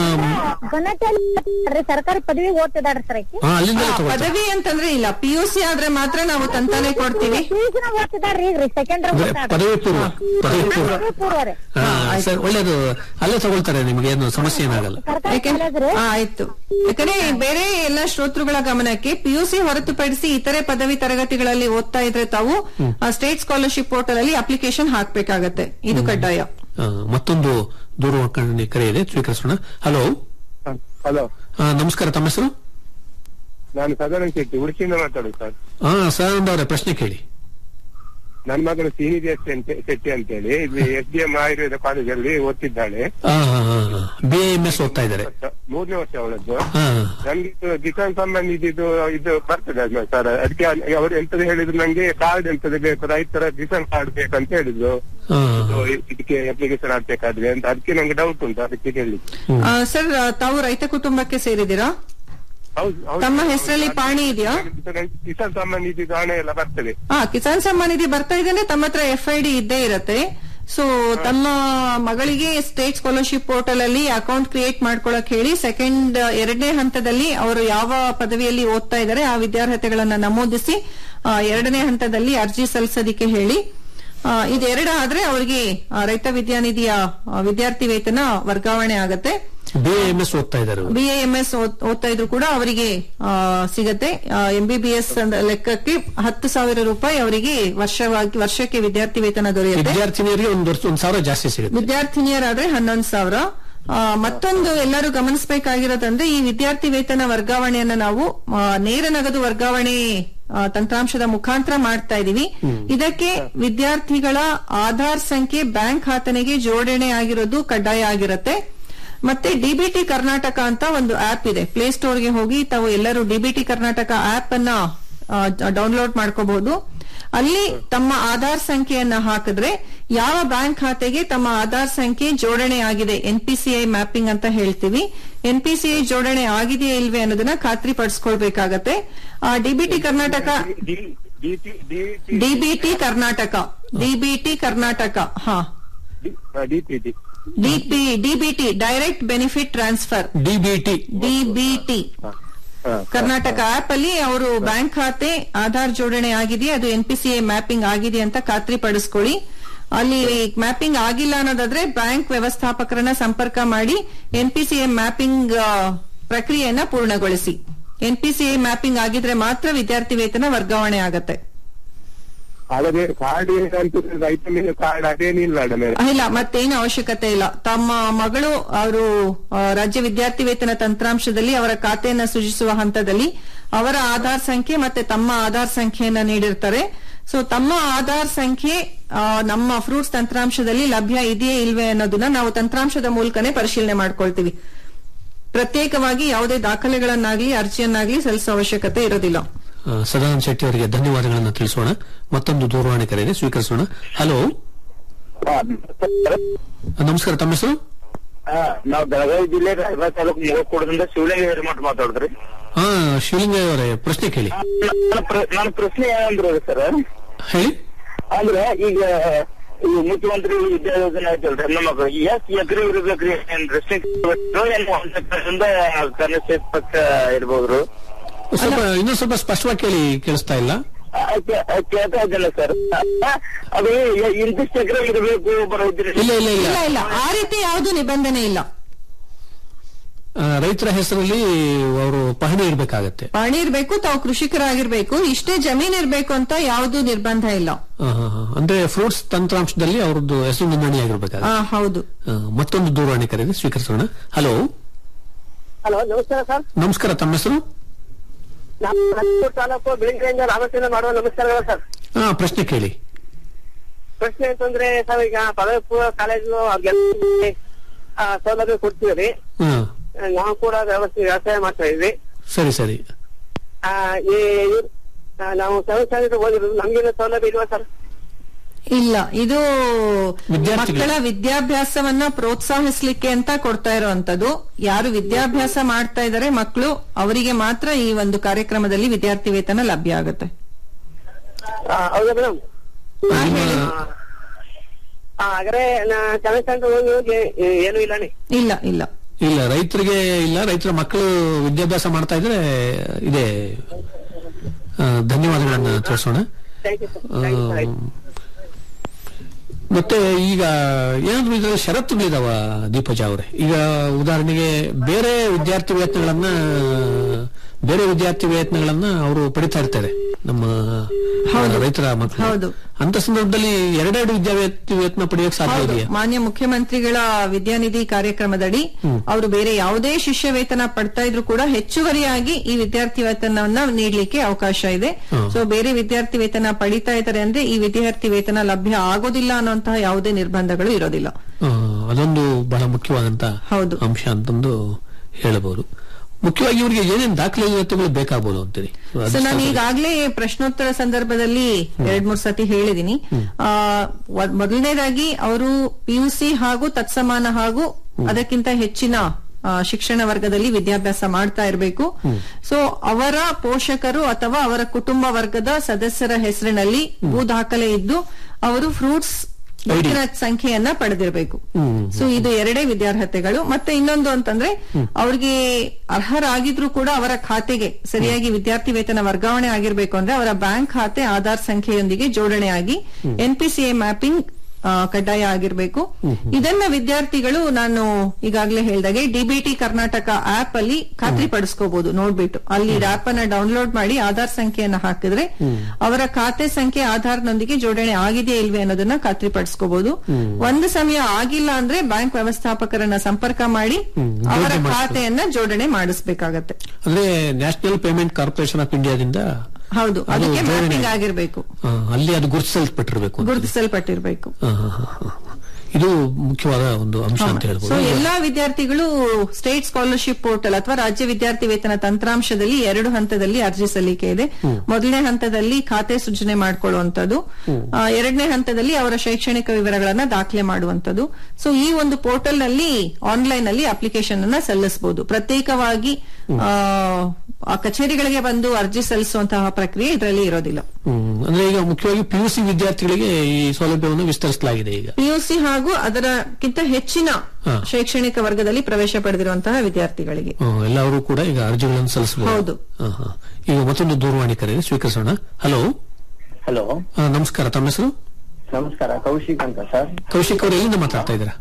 S10: ಬನಟಲ್ಲಿ ಸರ್ಕಾರಿ ಪದವಿ ಓದ್ತಿದ್ದಾಳ್ರಿ ಸರ್ ಆಕಿ
S6: ಹಾ, ಅಲ್ಲಿಂದಲೇ
S7: ಆ,
S6: ತಗೊಳ್ತಾರೆ
S7: ಪದವಿ ಅಂತಂದ್ರೆ ಇಲ್ಲ ಪಿ ಯು ಸಿ ಆದ್ರೆ ಮಾತ್ರ ನಾವು ತಂತಾನೆ ಕೊಡ್ತೀವಿ
S10: ಫೀಸ್ನ ಓದ್ತಿದ್ದಾರ್ರಿ ಈಗ ಸೆಕೆಂಡ್
S6: ಅಂದ್ರೆ ಪದವಿ ಪೂರ್ವ ಪದವಿ ಪೂರ್ವ
S10: ಪದವಿ ಪೂರ್ವ ರೀ
S6: ಹಾ, ಸರ್ ಒಳ್ಳೇದು ಅಲ್ಲೇ ತಗೊಳ್ತಾರೆ ನಿಮ್ಗೆ ಏನು ಸಮಸ್ಯೆ ಏನಾಗಲ್ಲ
S10: ಸರ್ಕಾರಿ
S7: ಯಾಕೆ-
S10: ಕಾಲೇಜ್ ರೀ
S7: ಆ, ಆಯ್ತು ಯಾಕಂದ್ರೆ ಬೇರೆ ಎಲ್ಲ ಶ್ರೋತೃಗಳ ಗಮನಕ್ಕೆ ಪಿಯುಸಿ ಹೊರತುಪಡಿಸಿ ಇತರೆ ಪದವಿ ತರಗತಿಗಳಲ್ಲಿ ಓದ್ತಾ ಇದ್ರೆ ತಾವು ಸ್ಟೇಟ್ ಸ್ಕಾಲರ್ಶಿಪ್ ಪೋರ್ಟಲ್ ಅಲ್ಲಿ ಅಪ್ಲಿಕೇಶನ್ ಹಾಕ್ಬೇಕಾಗತ್ತೆ ಇದು ಕಡ್ಡಾಯ
S6: ಆ, ಮತ್ತೊಂದು ದೂರವಾಣಿ ಕರೆ ಇದೆ ಸ್ವೀಕರಿಸೋಣ ಹಲೋ
S11: ಹಲೋ
S6: ಆ, ನಮಸ್ಕಾರ ತಮ್ಮ ಹೆಸರು
S11: ನಾನು ಸದಾನಂದ ಶೆಟ್ಟಿ ಉಡುಪಿಯಿಂದ ಮಾತಾಡೋದು ಸರ್
S6: ಹಾ ಸರ್ ಅವರೇ ಪ್ರಶ್ನೆ ಕೇಳಿ
S11: ನನ್ನ ಮಗಳು ಶ್ರೀನಿಧಿ ಶೆಟ್ಟಿ ಅಂತೇಳಿ ಇಲ್ಲಿ ಎಸ್ ಡಿ ಎಂ ಆಯುರ್ವೇದ ಕಾಲೇಜಲ್ಲಿ ಓದ್ತಿದ್ದಾಳೆ
S6: ಬಿ ಎಂ ಎಸ್ ಓದ್ತಾ ಇದ್ದಾರೆ
S11: ಮೂರನೇ ವರ್ಷ ಅವಳದ್ದು
S6: ಹಾ
S11: ನನ್ಗೆ ಇದು ಕಿಸಾನ್ ಸಮ್ಮಾನ್ ಇದು ಇದು ಬರ್ತದೆ ಅಲ್ವಾ ಸರ್ ಅದಕ್ಕೆ ಅವರು ಎಂತದ್ದು ಹೇಳಿದ್ರು ನಂಗೆ ಕಾರ್ಡ್ ಎಂತದ್ದು ಬೇಕು ರೈತರ ಕಿಸಾನ್ ಕಾರ್ಡ್ ಬೇಕಂತ ಹೇಳಿದ್ರು
S6: ಹಾ
S11: ಇದು ಇದಕ್ಕೆ ಅಪ್ಲಿಕೇಶನ್ ಹಾಕ್ಬೇಕಾದ್ರೆ ಅಂತ ಅದಕ್ಕೆ ನಂಗೆ ಡೌಟ್ ಉಂಟು ಅದಕ್ಕೆ ಹೇಳಿ
S7: ಆ, ಸರ್ ಆ, ತಾವು ರೈತ ಕುಟುಂಬಕ್ಕೆ ಸೇರಿದ್ದೀರಾ
S11: ಹೌದು ಹೌದು.
S7: ತಮ್ಮ ಹೆಸರಲ್ಲಿ ಪಾಣಿ ಇದೆಯಾ
S11: ನಂಗೆ ಕಿಸಾನ್ ಸಮ್ಮಾನ್ ಇದು ಹಣ ಎಲ್ಲ ಬರ್ತದೆ
S7: ಹಾ ಕಿಸಾನ್ ಸಮ್ಮಾನ್ ನಿಧಿ ಬರ್ತಾ ಇದ್ದೇನೆ ತಮ್ಮ ಹತ್ರ ಎಫ್ ಐ ಡಿ ಇದ್ದೇ ಇರತ್ತೆ ಸೊ ತಮ್ಮ ಮಗಳಿಗೆ ಸ್ಟೇಟ್ ಸ್ಕಾಲರ್ಶಿಪ್ ಪೋರ್ಟಲ್ ಅಲ್ಲಿ ಅಕೌಂಟ್ ಕ್ರಿಯೇಟ್ ಮಾಡ್ಕೊಳಕ್ ಹೇಳಿ ಸೆಕೆಂಡ್ ಎರಡನೇ ಹಂತದಲ್ಲಿ ಅವರು ಯಾವ ಪದವಿಯಲ್ಲಿ ಓದ್ತಾ ಇದ್ದಾರೆ ಆ ವಿದ್ಯಾರ್ಹತೆಗಳನ್ನ ನಮೂದಿಸಿ ಆ, ಎರಡನೇ ಹಂತದಲ್ಲಿ ಅರ್ಜಿ ಸಲ್ಲಿಸೋದಿಕ್ಕೆ ಹೇಳಿ ಆ, ಇದೆರಡು ಆದ್ರೆ ಅವರಿಗೆ ಆ, ರೈತ ವಿದ್ಯಾನಿಧಿಯ ಆ, ವಿದ್ಯಾರ್ಥಿ ವೇತನ ವರ್ಗಾವಣೆ ಆಗತ್ತೆ
S6: ಬಿ ಎಂ ಎಸ್ ಓದ್ತಾ ಇದ್ದಾರೆ
S7: ಬಿ ಎಂ ಎಸ್ ಓದ್ತಾ ಇದ್ರು ಕೂಡ ಅವರಿಗೆ ಆ, ಸಿಗತ್ತೆ ಎಂ ಬಿ ಬಿ ಎಸ್ ಲೆಕ್ಕಕ್ಕೆ ಹತ್ತು ಸಾವಿರ ರೂಪಾಯಿ ಅವರಿಗೆ ವರ್ಷವಾಗಿ ವರ್ಷಕ್ಕೆ ವಿದ್ಯಾರ್ಥಿ ವೇತನ ದೊರೆಯುತ್ತೆ
S6: ವಿದ್ಯಾರ್ಥಿನಿಯರಿಗೆ ಒಂದು ವರ್ಷ ಒಂದ್ ಸಾವಿರ ಜಾಸ್ತಿ ಸಿಗುತ್ತೆ
S7: ವಿದ್ಯಾರ್ಥಿನಿಯರಾದ್ರೆ ಹನ್ನೊಂದು ಸಾವಿರ ಆ, ಮತ್ತೊಂದು ಎಲ್ಲರೂ ಗಮನಿಸಬೇಕಾಗಿರೋದಂದ್ರೆ ಈ ವಿದ್ಯಾರ್ಥಿ ವೇತನ ವರ್ಗಾವಣೆಯನ್ನ ನಾವು ಆ, ನೇರ ನಗದು ವರ್ಗಾವಣೆ ಆ, ತಂತ್ರಾಂಶದ ಮುಖಾಂತರ ಮಾಡ್ತಾ ಇದೀವಿ ಇದಕ್ಕೆ ವಿದ್ಯಾರ್ಥಿಗಳ ಆಧಾರ್ ಸಂಖ್ಯೆ ಬ್ಯಾಂಕ್ ಖಾತೆಗೆ ಜೋಡಣೆ ಆಗಿರೋದು ಕಡ್ಡಾಯ ಆಗಿರುತ್ತೆ ಮತ್ತೆ ಡಿಬಿಟಿ ಕರ್ನಾಟಕ ಅಂತ ಒಂದು ಆಪ್ ಇದೆ ಪ್ಲೇಸ್ಟೋರ್ಗೆ ಹೋಗಿ ತಾವು ಎಲ್ಲರೂ ಡಿಬಿಟಿ ಕರ್ನಾಟಕ ಆಪ್ ಅನ್ನ ಡೌನ್ಲೋಡ್ ಮಾಡ್ಕೋಬಹುದು ಅಲ್ಲಿ ತಮ್ಮ ಆಧಾರ್ ಸಂಖ್ಯೆಯನ್ನ ಹಾಕಿದ್ರೆ ಯಾವ ಬ್ಯಾಂಕ್ ಖಾತೆಗೆ ತಮ್ಮ ಆಧಾರ್ ಸಂಖ್ಯೆ ಜೋಡಣೆ ಆಗಿದೆ ಎನ್ಪಿಸಿಐ ಮ್ಯಾಪಿಂಗ್ ಅಂತ ಹೇಳ್ತೀವಿ ಎನ್ಪಿಸಿಐ ಜೋಡಣೆ ಆಗಿದೆಯೇ ಇಲ್ವೇ ಅನ್ನೋದನ್ನ ಖಾತ್ರಿ ಪಡಿಸ್ಕೊಳ್ಬೇಕಾಗತ್ತೆ ಆ DBT Karnataka DBT Karnataka DBT Karnataka ಹಾ
S11: DPT
S7: DP DBT direct benefit transfer
S6: DBT
S7: DBT Karnataka app ಅಲ್ಲಿ ಅವರು ಬ್ಯಾಂಕ್ ಖಾತೆ ಆಧಾರ್ ಜೋಡಣೆ ಆಗಿದೆಯೇ ಅದು ಎನ್ಪಿಸಿಐ ಮ್ಯಾಪಿಂಗ್ ಆಗಿದೆ ಅಂತ ಖಾತ್ರಿ ಪಡಿಸ್ಕೊಳ್ಳಿ ಅಲ್ಲಿ ಮ್ಯಾಪಿಂಗ್ ಆಗಿಲ್ಲ ಅನ್ನೋದಾದ್ರೆ ಬ್ಯಾಂಕ್ ವ್ಯವಸ್ಥಾಪಕರನ್ನ ಸಂಪರ್ಕ ಮಾಡಿ ಎನ್ಪಿಸಿಐ ಮ್ಯಾಪಿಂಗ್ ಪ್ರಕ್ರಿಯೆಯನ್ನ ಪೂರ್ಣಗೊಳಿಸಿ ಎನ್ಪಿಸಿಐ ಮ್ಯಾಪಿಂಗ್ ಆಗಿದ್ರೆ ಮಾತ್ರ ವಿದ್ಯಾರ್ಥಿ ವೇತನ ವರ್ಗಾವಣೆ ಆಗತ್ತೆ
S11: ಅಲ್ಲದೆ ಕಾರ್ಡ್ ಏನಂತ ರೈತನಿಗೆ ಕಾರ್ಡ್ ಅದೇನಿಲ್ಲ ಮೇಡಮ್
S7: ಇಲ್ಲ ಮತ್ತೇನು ಅವಶ್ಯಕತೆ ಇಲ್ಲ ತಮ್ಮ ಮಗಳು ಅವರು ಆ, ರಾಜ್ಯ ವಿದ್ಯಾರ್ಥಿ ವೇತನ ತಂತ್ರಾಂಶದಲ್ಲಿ ಅವರ ಖಾತೆಯನ್ನ ಸೃಜಿಸುವ ಹಂತದಲ್ಲಿ ಅವರ ಆಧಾರ್ ಸಂಖ್ಯೆ ಮತ್ತೆ ತಮ್ಮ ಆಧಾರ್ ಸಂಖ್ಯೆಯನ್ನ ನೀಡಿರ್ತಾರೆ ಸೊ ತಮ್ಮ ಆಧಾರ್ ಸಂಖ್ಯೆ ಆ, ನಮ್ಮ ಫ್ರೂಟ್ಸ್ ತಂತ್ರಾಂಶದಲ್ಲಿ ಲಭ್ಯ ಇದೆಯೇ ಇಲ್ವೇ ಅನ್ನೋದನ್ನ ನಾವು ತಂತ್ರಾಂಶದ ಮೂಲಕನೇ ಪರಿಶೀಲನೆ ಮಾಡ್ಕೊಳ್ತೀವಿ ಪ್ರತ್ಯೇಕವಾಗಿ ಯಾವುದೇ ದಾಖಲೆಗಳನ್ನಾಗ್ಲಿ ಅರ್ಜಿಯನ್ನಾಗ್ಲಿ ಸಲ್ಲಿಸೋ ಅವಶ್ಯಕತೆ ಇರೋದಿಲ್ಲ
S6: ಆ, ಸದಾನಂದ ಶೆಟ್ಟಿ ಅವರಿಗೆ ಧನ್ಯವಾದಗಳನ್ನು ತಿಳಿಸೋಣ ಮತ್ತೊಂದು ದೂರವಾಣಿ ಕರೆ ಇದೆ ಸ್ವೀಕರಿಸೋಣ ಹಲೋ ನಮಸ್ಕಾರ ತಮ್ಮ ಹೆಸರು
S8: ನಾವು ಬೆಳಗಾವಿ ಜಿಲ್ಲೆ ರಾಯಬಾಗ ತಾಲೂಕು ಮೂವತ್ಕೋಡದಿಂದ ಶಿವಲಿಂಗ ಹಿರೇಮಠ ಮಾತಾಡಿದ್ರಿ
S6: ಹಾ ಶಿವಲಿಂಗ ಅವರೇ ಪ್ರಶ್ನೆ ಕೇಳಿ
S8: ನನ್ನ ಪ್ರ- ನನ್ನ ಪ್ರಶ್ನೆ ಏನಂದ್ರೆ ಸರ್
S6: ಹೇಳಿ
S8: ಅಂದ್ರೆ ಈಗ ಈ ಮುಖ್ಯಮಂತ್ರಿ ವಿದ್ಯಾ ಯೋಜನೆ ಆಯ್ತಲ್ರಿ ನಮ್ಮ ಮಕ್ಕಳು ಎಷ್ಟ್ ಎಕರೆ ಇರ್ಬೇಕ್ರಿ ಏನ್ ರೆಸ್ಟ್ರಿಕ್ಟ್ ಏನ್ ಒಂದ್ ಎಕರೆಯಿಂದ ಕನಿಷ್ಠ ಪಕ್ಕ ಇರ್ಬೋದ್ರು
S6: ಸ್ವಲ್ಪ ಇನ್ನೂ ಸ್ವಲ್ಪ ಸ್ಪಷ್ಟವಾಗಿ ಕೇಳಿ ಕೇಳಿಸ್ತಾ ಇಲ್ಲ
S8: ಆ, ಕೇ- ಆ, ಕೇಳ್ತಾ ಇದ್ದಲ್ಲ ಸರ್ ಅದು ಎ- ಇಂತಿಷ್ಟು ಎಕರೆ ಇರಬೇಕು ಬರೋದ್ರಿ
S6: ಇಲ್ಲ ಇಲ್ಲ ಇಲ್ಲ
S7: ಇಲ್ಲ ಇಲ್ಲ ಆ ರೀತಿ ಯಾವುದು ನಿಬಂಧನೆ ಇಲ್ಲ
S6: ಆ, ರೈತರ ಹೆಸರಲ್ಲಿ ಅವರು ಪಹಣಿ ಇರ್ಬೇಕಾಗತ್ತೆ
S7: ಪಾಣಿ ಇರ್ಬೇಕು ತಾವು ಕೃಷಿಕರಾಗಿರ್ಬೇಕು ಇಷ್ಟೇ ಜಮೀನ್ ಇರ್ಬೇಕು ಅಂತ ಯಾವುದು ನಿರ್ಬಂಧ ಇಲ್ಲ
S6: ಆ, ಹಾ, ಹಾ. ಅಂದ್ರೆ ಫ್ರೂಟ್ಸ್ ತಂತ್ರಾಂಶದಲ್ಲಿ ಅವ್ರದ್ದು ಹೆಸರು ನೋಂದಣಿ ಆಗಿರ್ಬೇಕಾಗತ್ತೆ
S7: ಆ, ಹೌದು
S6: ಆ, ಮತ್ತೊಂದು ದೂರವಾಣಿ ಕರೆ ಇದೆ ಸ್ವೀಕರಿಸೋಣ ಹಲೋ
S9: ಹಲೋ ನಮಸ್ಕಾರ ಸರ್
S6: ನಮಸ್ಕಾರ ತಮ್ಮ ಹೆಸರು
S9: ನಮ್ಮ ಹತ್ತೂರು ತಾಲೂಕು ಬೆಳಗ್ಗೆಯಿಂದ ರಾಮಚಂದ್ರ ಮಾಡುವ ನಮಸ್ಕಾರಗಳು ಸರ್
S6: ಹಾ ಪ್ರಶ್ನೆ ಕೇಳಿ
S9: ಪ್ರಶ್ನೆ ಅಂತಂದ್ರೆ ಸರ್ ಈಗ ಪದವಿ ಪೂರ್ವ ಕಾಲೇಜು ಅವ್ರಿಗೆಲ್ಲ ಆ, ಸೌಲಭ್ಯ ಕೊಡ್ತೀವಿ
S6: ಹಾ
S9: ನಾವು ಕೂಡ ವ್ಯವಸ್ಥೆ ವ್ಯವಸಾಯ ಮಾಡ್ತಾ ಇದ್ವಿ
S6: ಸರಿ ಸರಿ
S9: ಆ, ಈ ಇವ್ರು, ಆ, ನಾವು ಸಂಸ್ಥೆ ಓದಿರೋದು ನಮ್ಗೇನು ಸೌಲಭ್ಯ ಇಲ್ವಾ ಸರ್
S7: ಇಲ್ಲ ಇದು
S6: ವಿದ್ಯಾರ್ಥಿಗಳು.
S7: ಮಕ್ಕಳ ವಿದ್ಯಾಭ್ಯಾಸವನ್ನ ಪ್ರೋತ್ಸಾಹಿಸ್ಲಿಕ್ಕೆ ಅಂತ ಕೊಡ್ತಾ ಇರುವಂತದ್ದು ಯಾರು ವಿದ್ಯಾಭ್ಯಾಸ ಮಾಡ್ತಾ ಇದ್ದಾರೆ ಮಕ್ಕಳು ಅವರಿಗೆ ಮಾತ್ರ ಈ ಒಂದು ಕಾರ್ಯಕ್ರಮದಲ್ಲಿ ವಿದ್ಯಾರ್ಥಿ ವೇತನ ಲಭ್ಯ ಆಗುತ್ತೆ
S9: ಆ, ಹೌದಾ ಮೇಡಮ್ ಹಾಗಾದ್ರೆ ಕನೆಕ್ಟ್ ಹೋಗಿ ಹೋಗಿ ಏನು ಇಲ್ಲ ನೀ
S7: ಇಲ್ಲ ಇಲ್ಲ
S6: ಇಲ್ಲ ರೈತರಿಗೆ ಇಲ್ಲ ರೈತರ ಮಕ್ಕಳು ವಿದ್ಯಾಭ್ಯಾಸ ಮಾಡ್ತಾ ಇದ್ರೆ ಇದೆ ಆ, ಧನ್ಯವಾದಗಳನ್ನ ತಿಳಿಸೋಣ
S9: ಥ್ಯಾಂಕ್ ಯು ಸರ್
S6: ಆ,
S9: ಥ್ಯಾಂಕ್ ಯು ಸರ್
S6: ಮತ್ತೆ ಈಗ ಏನಾದ್ರು ಇದರಲ್ಲಿ ಷರತ್ತುಗಳಿದಾವ ದೀಪಜ ಅವರೇ ಈಗ ಉದಾಹರಣೆಗೆ ಬೇರೆ ವಿದ್ಯಾರ್ಥಿ ವೇತನಗಳನ್ನ ಬೇರೆ ವಿದ್ಯಾರ್ಥಿ ವೇತನಗಳನ್ನ ಅವರು ಪಡಿತಾ ಇರ್ತಾರೆ ನಮ್ಮ ಆ, ರೈತರ ಮಕ್ಕಳು
S7: ಹೌದು.
S6: ಅಂತ ಸಂದರ್ಭದಲ್ಲಿ ಎರಡೆರಡು ವಿದ್ಯಾರ್ಥಿ ವೇತನ ಪಡೆಯೋಕೆ ಸಾಧ್ಯ
S7: ಹೌದು
S6: ಇದೆಯಾ
S7: ಮಾನ್ಯ ಮುಖ್ಯಮಂತ್ರಿಗಳ ವಿದ್ಯಾನಿಧಿ ಕಾರ್ಯಕ್ರಮದಡಿ ಅವರು ಬೇರೆ ಯಾವುದೇ ಶಿಷ್ಯ ವೇತನ ಪಡ್ತಾ ಇದ್ರು ಕೂಡ ಹೆಚ್ಚುವರಿಯಾಗಿ ಈ ವಿದ್ಯಾರ್ಥಿ ವೇತನವನ್ನ ನೀಡಲಿಕ್ಕೆ ಅವಕಾಶ ಇದೆ
S6: ಹ್ಮ್.
S7: ಸೊ ಬೇರೆ ವಿದ್ಯಾರ್ಥಿ ವೇತನ ಪಡಿತಾ ಇದ್ದಾರೆ ಅಂದ್ರೆ ಈ ವಿದ್ಯಾರ್ಥಿ ವೇತನ ಲಭ್ಯ ಆಗೋದಿಲ್ಲ ಅನ್ನುವಂತಹ ಯಾವುದೇ ನಿರ್ಬಂಧಗಳು ಇರೋದಿಲ್ಲ
S6: ಆ, ಅದೊಂದು ಬಹಳ ಮುಖ್ಯವಾದಂತ
S7: ಹೌದು.
S6: ಅಂಶ ಅಂತಂದು ಹೇಳಬಹುದು ಮುಖ್ಯವಾಗಿ ಇವರಿಗೆ ಏನೇನು ದಾಖಲಾತಿಗಳು ಬೇಕಾಗಬಹುದು ಅಂತೀರಿ
S7: ಸೊ ನಾನು ಈಗಾಗಲೇ ಪ್ರಶ್ನೋತ್ತರ ಸಂದರ್ಭದಲ್ಲಿ ಎರಡ್ ಮೂರ್ ಸತಿ ಹೇಳಿದೀನಿ ಆ, ವ- ಮೊದಲನೇದಾಗಿ ಅವರು ಪಿಯುಸಿ ಹಾಗೂ ತತ್ಸಮಾನ ಹಾಗೂ ಅದಕ್ಕಿಂತ ಹೆಚ್ಚಿನ ಆ, ಶಿಕ್ಷಣ ವರ್ಗದಲ್ಲಿ ವಿದ್ಯಾಭ್ಯಾಸ ಮಾಡ್ತಾ ಇರಬೇಕು ಸೊ ಅವರ ಪೋಷಕರು ಅಥವಾ ಅವರ ಕುಟುಂಬ ವರ್ಗದ ಸದಸ್ಯರ ಹೆಸರಿನಲ್ಲಿ ಭೂ ದಾಖಲೆ ಇದ್ದು ಅವರು ಫ್ರೂಟ್ಸ್ ಗುರುತಿನ ಸಂಖ್ಯೆಯನ್ನ ಪಡೆದಿರಬೇಕು ಸೊ ಇದು ಎರಡೇ ವಿದ್ಯಾರ್ಹತೆಗಳು ಮತ್ತೆ ಇನ್ನೊಂದು ಅಂತಂದ್ರೆ ಅವ್ರಿಗೆ ಅರ್ಹರಾಗಿದ್ರು ಕೂಡ ಅವರ ಖಾತೆಗೆ ಸರಿಯಾಗಿ ವಿದ್ಯಾರ್ಥಿ ವೇತನ ವರ್ಗಾವಣೆ ಆಗಿರ್ಬೇಕು ಅಂದ್ರೆ ಅವರ ಬ್ಯಾಂಕ್ ಖಾತೆ ಆಧಾರ್ ಸಂಖ್ಯೆಯೊಂದಿಗೆ ಜೋಡಣೆ ಆಗಿ ಎನ್ಪಿಸಿಎ ಮ್ಯಾಪಿಂಗ್ ಆ, ಕಡ್ಡಾಯ ಆಗಿರ್ಬೇಕು ಇದನ್ನ ವಿದ್ಯಾರ್ಥಿಗಳು ನಾನು ಈಗಾಗಲೇ ಹೇಳ್ದಾಗೆ ಡಿಬಿಟಿ ಕರ್ನಾಟಕ ಆಪ್ ಅಲ್ಲಿ ಖಾತ್ರಿ ಪಡಿಸ್ಕೋಬಹುದು ನೋಡ್ಬಿಟ್ಟು ಅಲ್ಲಿ ಆಪ್ ಅನ್ನ ಡೌನ್ಲೋಡ್ ಮಾಡಿ ಆಧಾರ್ ಸಂಖ್ಯೆಯನ್ನ ಹಾಕಿದ್ರೆ ಅವರ ಖಾತೆ ಸಂಖ್ಯೆ ಆಧಾರ್ನೊಂದಿಗೆ ಜೋಡಣೆ ಆಗಿದೆಯೇ ಇಲ್ವೇ ಅನ್ನೋದನ್ನ ಖಾತ್ರಿ ಪಡಿಸ್ಕೋಬಹುದು ಒಂದು ಸಮಯ ಆಗಿಲ್ಲ ಅಂದ್ರೆ ಬ್ಯಾಂಕ್ ವ್ಯವಸ್ಥಾಪಕರನ್ನ ಸಂಪರ್ಕ ಮಾಡಿ ಅವರ
S6: ಜೋಡಣೆ
S7: ಖಾತೆಯನ್ನ ಜೋಡಣೆ ಮಾಡಿಸ್ಬೇಕಾಗತ್ತೆ
S6: ಅಂದ್ರೆ ನ್ಯಾಷನಲ್ ಪೇಮೆಂಟ್ ಕಾರ್ಪೊರೇಷನ್ ಆಫ್ ಇಂಡಿಯಾದಿಂದ
S7: ಹೌದು
S6: ಅದು
S7: ಅದಕ್ಕೆ
S6: ಜೋಡಣೆ-
S7: ಮ್ಯಾಪಿಂಗ್ ಆಗಿರ್ಬೇಕು
S6: ಆ, ಅಲ್ಲಿ ಅದು ಗುರುತಿಸಲ್ಪಟ್ಟಿರಬೇಕು ಅಂತ.
S7: ಗುರುತಿಸಲ್ಪಟ್ಟಿರ್ಬೇಕು
S6: ಆ, ಹಾ, ಹಾ, ಹಾ. ಇದು ಮುಖ್ಯವಾದ ಒಂದು ಅಂಶ ಅಂತ
S7: ಸೊ
S6: ಹೇಳ್ಬೋದು
S7: ಎಲ್ಲಾ ವಿದ್ಯಾರ್ಥಿಗಳು ಸ್ಟೇಟ್ ಸ್ಕಾಲರ್ಶಿಪ್ ಪೋರ್ಟಲ್ ಅಥವಾ ರಾಜ್ಯ ವಿದ್ಯಾರ್ಥಿ ವೇತನ ತಂತ್ರಾಂಶದಲ್ಲಿ ಎರಡು ಹಂತದಲ್ಲಿ ಅರ್ಜಿ ಸಲ್ಲಿಕೆ ಇದೆ ಮೊದಲನೇ ಹಂತದಲ್ಲಿ ಖಾತೆ ಸೃಜನೆ ಮಾಡ್ಕೊಳ್ಳುವಂತದ್ದು ಆ, ಎರಡನೇ ಹಂತದಲ್ಲಿ ಅವರ ಶೈಕ್ಷಣಿಕ ವಿವರಗಳನ್ನ ದಾಖಲೆ ಮಾಡುವಂತದ್ದು ಸೊ ಈ ಒಂದು ಪೋರ್ಟಲ್ ನಲ್ಲಿ ಆನ್ಲೈನ್ ಅಲ್ಲಿ ಅಪ್ಲಿಕೇಶನ್ ಅನ್ನ ಸಲ್ಲಿಸಬಹುದು ಪ್ರತ್ಯೇಕವಾಗಿ ಆ, ಆ ಕಚೇರಿಗಳಿಗೆ ಬಂದು ಅರ್ಜಿ ಸಲ್ಲಿಸುವಂತಹ ಪ್ರಕ್ರಿಯೆ ಇದರಲ್ಲಿ ಇರೋದಿಲ್ಲ
S6: ಹ್ಮ್. ಅಂದ್ರೆ ಈಗ ಮುಖ್ಯವಾಗಿ ಪಿಯುಸಿ ವಿದ್ಯಾರ್ಥಿಗಳಿಗೆ ಈ ಸೌಲಭ್ಯವನ್ನು ವಿಸ್ತರಿಸಲಾಗಿದೆ ಈಗ
S7: ಪಿಯುಸಿ ಹಾಗೂ ಅದರಕ್ಕಿಂತ ಹೆಚ್ಚಿನ
S6: ಹಾ.
S7: ಶೈಕ್ಷಣಿಕ ವರ್ಗದಲ್ಲಿ ಪ್ರವೇಶ ಪಡೆದಿರುವಂತಹ ವಿದ್ಯಾರ್ಥಿಗಳಿಗೆ
S6: ಹ್ಮ್, ಎಲ್ಲರೂ ಕೂಡ ಈಗ ಅರ್ಜಿಗಳನ್ನು ಸಲ್ಲಿಸಬಹುದು
S7: ಹೌದು.
S6: ಆ, ಹಾ. ಈಗ ಮತ್ತೊಂದು ದೂರವಾಣಿ ಕರೆ ಸ್ವೀಕರಿಸೋಣ ಹಲೋ
S9: ಹಲೋ
S6: ಆ, ನಮಸ್ಕಾರ ತಮ್ಮ ಹೆಸರು
S9: ನಮಸ್ಕಾರ ಕೌಶಿಕ್ ಅಂತ ಸರ್
S6: ಕೌಶಿಕ್ ಅವರು ಎಲ್ಲಿಂದ ಮಾತಾಡ್ತಾ ಇದ್ದೀರಾ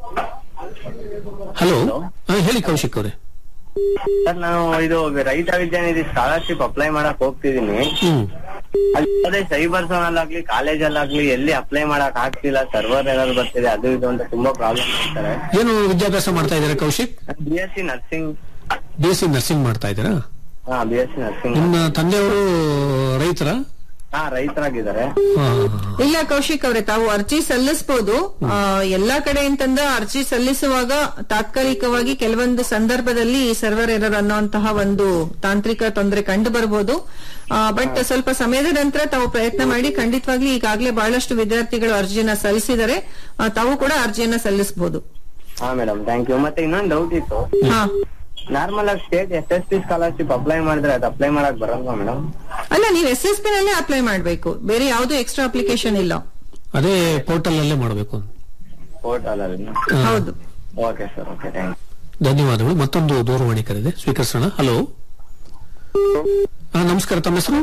S6: ಹಲೋ ಆ, ಹೇಳಿ ಕೌಶಿಕ್ ಅವರೇ
S9: ಸರ್ ನಾನು ಇದು ರೈತ ವಿದ್ಯಾನಿಧಿ ಸ್ಕಾಲರ್ಶಿಪ್ ಅಪ್ಲೈ ಮಾಡಕ್ ಹೋಗ್ತಿದೀನಿ
S6: ಹ್ಮ್
S9: ಅಲ್ಲಿ ಅದೇ ಸೈಬರ್ ಝೋನ್ ಅಲ್ಲಾಗ್ಲಿ ಕಾಲೇಜಲ್ಲಾಗ್ಲಿ ಎಲ್ಲಿ ಅಪ್ಲೈ ಮಾಡಕ್ ಆಗ್ತಿಲ್ಲ ಸರ್ವರ್ ಏನಾದ್ರು ಬರ್ತಿದೆ ಅದು ಇದು ಅಂತ ತುಂಬಾ ಪ್ರಾಬ್ಲಮ್ ಆಗ್ತಾರೆ
S6: ಏನು ವಿದ್ಯಾಭ್ಯಾಸ ಮಾಡ್ತಾ ಇದ್ದೀರಾ Kaushik
S9: B S C nursing
S6: B S C nursing ಮಾಡ್ತಾ ಇದ್ದೀರಾ
S9: ಹಾ ಬಿ ಎಸ್ ಸಿ ನರ್ಸಿಂಗ್
S6: ನಿಮ್ಮ ತಂದೆಯವರು ರೈತರ
S9: ಹಾ ರೈತರಾಗಿದ್ದಾರೆ
S7: ಇಲ್ಲ ಕೌಶಿಕ್ ಅವರೇ ತಾವು ಅರ್ಜಿ ಸಲ್ಲಿಸಬಹುದು ಎಲ್ಲಾ ಕಡೆ ಅಂತಂದ ಅರ್ಜಿ ಸಲ್ಲಿಸುವಾಗ ತಾತ್ಕಾಲಿಕವಾಗಿ ಕೆಲವೊಂದು ಸಂದರ್ಭದಲ್ಲಿ ಸರ್ವರ್ ಎರರ್ ಅನ್ನುವಂತಹ ಒಂದು ತಾಂತ್ರಿಕ ತೊಂದರೆ ಕಂಡು ಬರಬಹುದು ಬಟ್ ಸ್ವಲ್ಪ ಸಮಯದ ನಂತರ ತಾವು ಪ್ರಯತ್ನ ಮಾಡಿ ಖಂಡಿತವಾಗ್ಲೂ ಈಗಾಗಲೇ ಬಹಳಷ್ಟು ವಿದ್ಯಾರ್ಥಿಗಳು ಅರ್ಜಿಯನ್ನ ಸಲ್ಲಿಸಿದರೆ ಆ, ತಾವು ಕೂಡ ಅರ್ಜಿಯನ್ನ ಸಲ್ಲಿಸಬಹುದು
S9: ಹಾ ಮೇಡಮ್ ಥ್ಯಾಂಕ್ ಯು ಮತ್ತೆ ಇನ್ನೊಂದು ಡೌಟ್ ಇತ್ತು
S7: ಹಾ
S9: ನಾರ್ಮಲ್ ಆಗಿ state S S P scholarship apply ಮಾಡಿದ್ರೆ ಅದು ಅಪ್ಲೈ ಮಾಡಕ್ ಬರಲ್ವಾ ಮೇಡಮ್
S7: ಅಲ್ಲ ನೀವು ಎಸ್ ಎಸ್ ಪಿ ನಲ್ಲೇ ಅಪ್ಲೈ ಮಾಡಬೇಕು ಬೇರೆ ಯಾವುದೂ ಎಕ್ಸ್ಟ್ರಾ ಅಪ್ಲಿಕೇಶನ್ ಇಲ್ಲ
S6: ಅದೇ ಪೋರ್ಟಲ್ ನಲ್ಲೇ ಮಾಡಬೇಕು
S9: ಪೋರ್ಟಲ್ ಅಲ್ಲಿ
S7: ಹೌದು
S9: ಓಕೆ ಸರ್ ಓಕೆ ಥ್ಯಾಂಕ್
S6: ಧನ್ಯವಾದಗಳು ಮತ್ತೊಂದು ದೂರವಾಣಿ ಕರೆದೆ ಸ್ವೀಕರಿಸೋಣ ಹಲೋ ನಮಸ್ಕಾರ ತಮ್ಮ ಹೆಸರು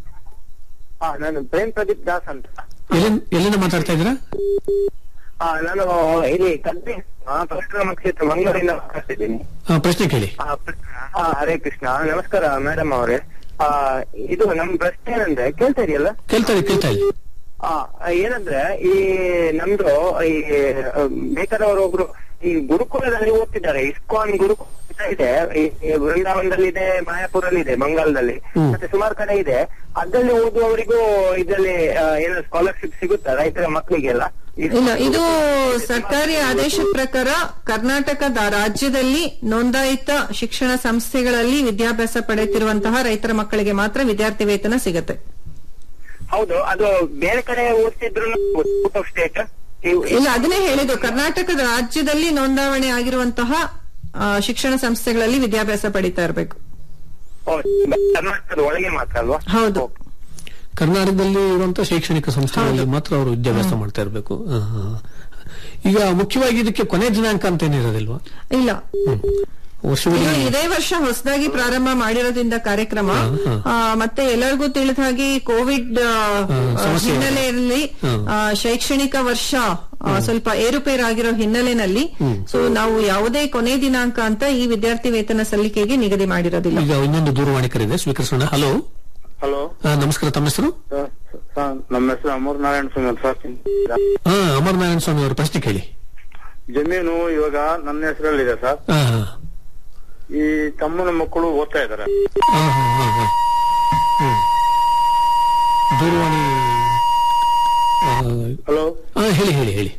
S8: ಹಾ ನಾನು ಪ್ರೇಮ್ ಪ್ರದೀಪ್ ದಾಸ್ ಅಂತ
S6: ಎಲ್ಲಿಂದ ಎಲ್ಲಿಂದ ಮಾತಾಡ್ತಾ ಇದ್ದೀರಾ
S8: ಹಾ ನಾನು ಇಲ್ಲಿ ಕಲ್ಪಿ ಪರಶುರಾಮ ಕ್ಷೇತ್ರ ಮಂಗಳೂರಿಂದ ಮಾತಾಡ್ತಿದ್ದೀನಿ
S6: ಆ, ಪ್ರಶ್ನೆ ಕೇಳಿ
S8: ಆ, ಪ್ರ- ಆ, ಹರೇ ಕೃಷ್ಣ ನಮಸ್ಕಾರ ಮೇಡಮ್ ಅವರೇ ಆ, ಇದು ನಮ್ ಪ್ರಶ್ನೆ ಏನಂದ್ರೆ ಕೇಳ್ತಾ ಇದೆಯಲ್ಲ
S6: ಕೇಳ್ತಾ ಇದೆ ಕೇಳ್ತಾ ಇದೆ
S8: ಆ, ಏನಂದ್ರೆ ಈ ನಮ್ದು ಈ ಆ, ಬೇಕಾದವರು ಒಬ್ರು ಈ ಗುರುಕುಲದಲ್ಲಿ ಓದ್ತಿದ್ದಾರೆ ಇಸ್ಕಾನ್ ಗುರುಕುಲ ಅಂತ ಇದೆ ಈ ಈ ವೃಂದಾವನದಲ್ಲಿ ಇದೆ ಮಾಯಾಪುರಲ್ಲಿ ಇದೆ ಬಂಗಾಳದಲ್ಲಿ ಮತ್ತೆ ಸುಮಾರು ಕಡೆ ಇದೆ ಅದ್ರಲ್ಲಿ ಓದುವವರಿಗೂ ಇದರಲ್ಲಿ ಆ, ಏನೋ ಸ್ಕಾಲರ್ಶಿಪ್ ಸಿಗುತ್ತಾ ರೈತರ ಮಕ್ಕಳಿಗೆಲ್ಲ
S7: ಇಲ್ಲ ಇದು ಸರ್ಕಾರಿ ಆದೇಶದ ಪ್ರಕಾರ ಕರ್ನಾಟಕದ ರಾಜ್ಯದಲ್ಲಿ ನೋಂದಾಯಿತ ಶಿಕ್ಷಣ ಸಂಸ್ಥೆಗಳಲ್ಲಿ ವಿದ್ಯಾಭ್ಯಾಸ ಪಡೆಯುತ್ತಿರುವಂತಹ ರೈತರ ಮಕ್ಕಳಿಗೆ ಮಾತ್ರ ವಿದ್ಯಾರ್ಥಿ ವೇತನ ಸಿಗತ್ತೆ
S8: ಹೌದು ಅದು ಬೇರೆ ಕಡೆ ಓದ್ತಿದ್ರು ಔಟ್ ಆಫ್ ಸ್ಟೇಟ್
S7: ಇಲ್ಲ ಅದನ್ನೇ ಹೇಳಿದ್ದು ಕರ್ನಾಟಕದ ರಾಜ್ಯದಲ್ಲಿ ನೋಂದಾವಣೆ ಆಗಿರುವಂತಹ ಆ, ಶಿಕ್ಷಣ ಸಂಸ್ಥೆಗಳಲ್ಲಿ ವಿದ್ಯಾಭ್ಯಾಸ ಪಡಿತಾ ಇರಬೇಕು
S8: ಕರ್ನಾಟಕದ ಒಳಗೆ ಮಾತ್ರ ಅಲ್ವಾ
S7: ಹೌದು
S6: ಕರ್ನಾಟಕದಲ್ಲಿ ಇರುವಂತಹ ಶೈಕ್ಷಣಿಕ ಸಂಸ್ಥೆಗಳಲ್ಲಿ ಮಾತ್ರ ಅವರು ವಿದ್ಯಾಭ್ಯಾಸ ಮಾಡ್ತಾ ಇರಬೇಕು ಈಗ ಮುಖ್ಯವಾಗಿ ಇದಕ್ಕೆ ಕೊನೆ ದಿನಾಂಕ ಅಂತ ಏನಿರೋದಿಲ್ವಾ
S7: ಇಲ್ಲ
S6: ವರ್ಷವಿಡೀ
S7: ಇದು ಇದೇ ವರ್ಷ ಹೊಸದಾಗಿ ಪ್ರಾರಂಭ ಮಾಡಿರೋದ್ರಿಂದ ಕಾರ್ಯಕ್ರಮ ಆ, ಮತ್ತೆ ಎಲ್ಲರಿಗೂ ತಿಳಿದ ಹಾಗೆ ಕೋವಿಡ್ ಆ,
S6: ಸಮಸ್ಯೆ ಇದೆ.
S7: ಹಿನ್ನೆಲೆಯಲ್ಲಿ
S6: ಹ್ಮ್.
S7: ಆ, ಶೈಕ್ಷಣಿಕ ವರ್ಷ ಆ, ಸ್ವಲ್ಪ ಏರುಪೇರಾಗಿರೋ ಹಿನ್ನೆಲೆಯಲ್ಲಿ ಸೊ ನಾವು ಯಾವುದೇ ಕೊನೆ ದಿನಾಂಕ ಅಂತ ಈ ವಿದ್ಯಾರ್ಥಿ ವೇತನ ಸಲ್ಲಿಕೆಗೆ ನಿಗದಿ ಮಾಡಿರೋದಿಲ್ಲ
S6: ಈಗ ಇನ್ನೊಂದು ದೂರವಾಣಿ ಕರೆದೆ ಸ್ವೀಕರಿಸೋಣ ಹಲೋ
S8: ಹಲೋ
S6: ನಮಸ್ಕಾರ ತಮ್ಮ ಹೆಸರು
S8: ನಮ್ಮ ಹೆಸರು ಅಮರ್ ನಾರಾಯಣ ಸ್ವಾಮಿ ಅಂತ ಸರ್
S6: ಹಾ ಅಮರ್ ನಾರಾಯಣ ಸ್ವಾಮಿ ಅವರ ಪ್ರಶ್ನೆ ಕೇಳಿ
S8: ಜಮೀನು ಇವಾಗ ನನ್ನ ಹೆಸರಲ್ಲಿದೆ ಸರ್
S6: ಹಾ ಹಾ
S8: ಈ ತಮ್ಮನ ಮಕ್ಕಳು ಓದ್ತಾ ಇದಾರೆ
S6: ಹಾ, ಹಾ, ಹಾ, ಹಾ. ಹ್ಮ್. ದೂರವಾಣಿ ಆ,
S8: ಹಲೋ
S6: ಆ, ಹೇಳಿ ಹೇಳಿ ಹೇಳಿ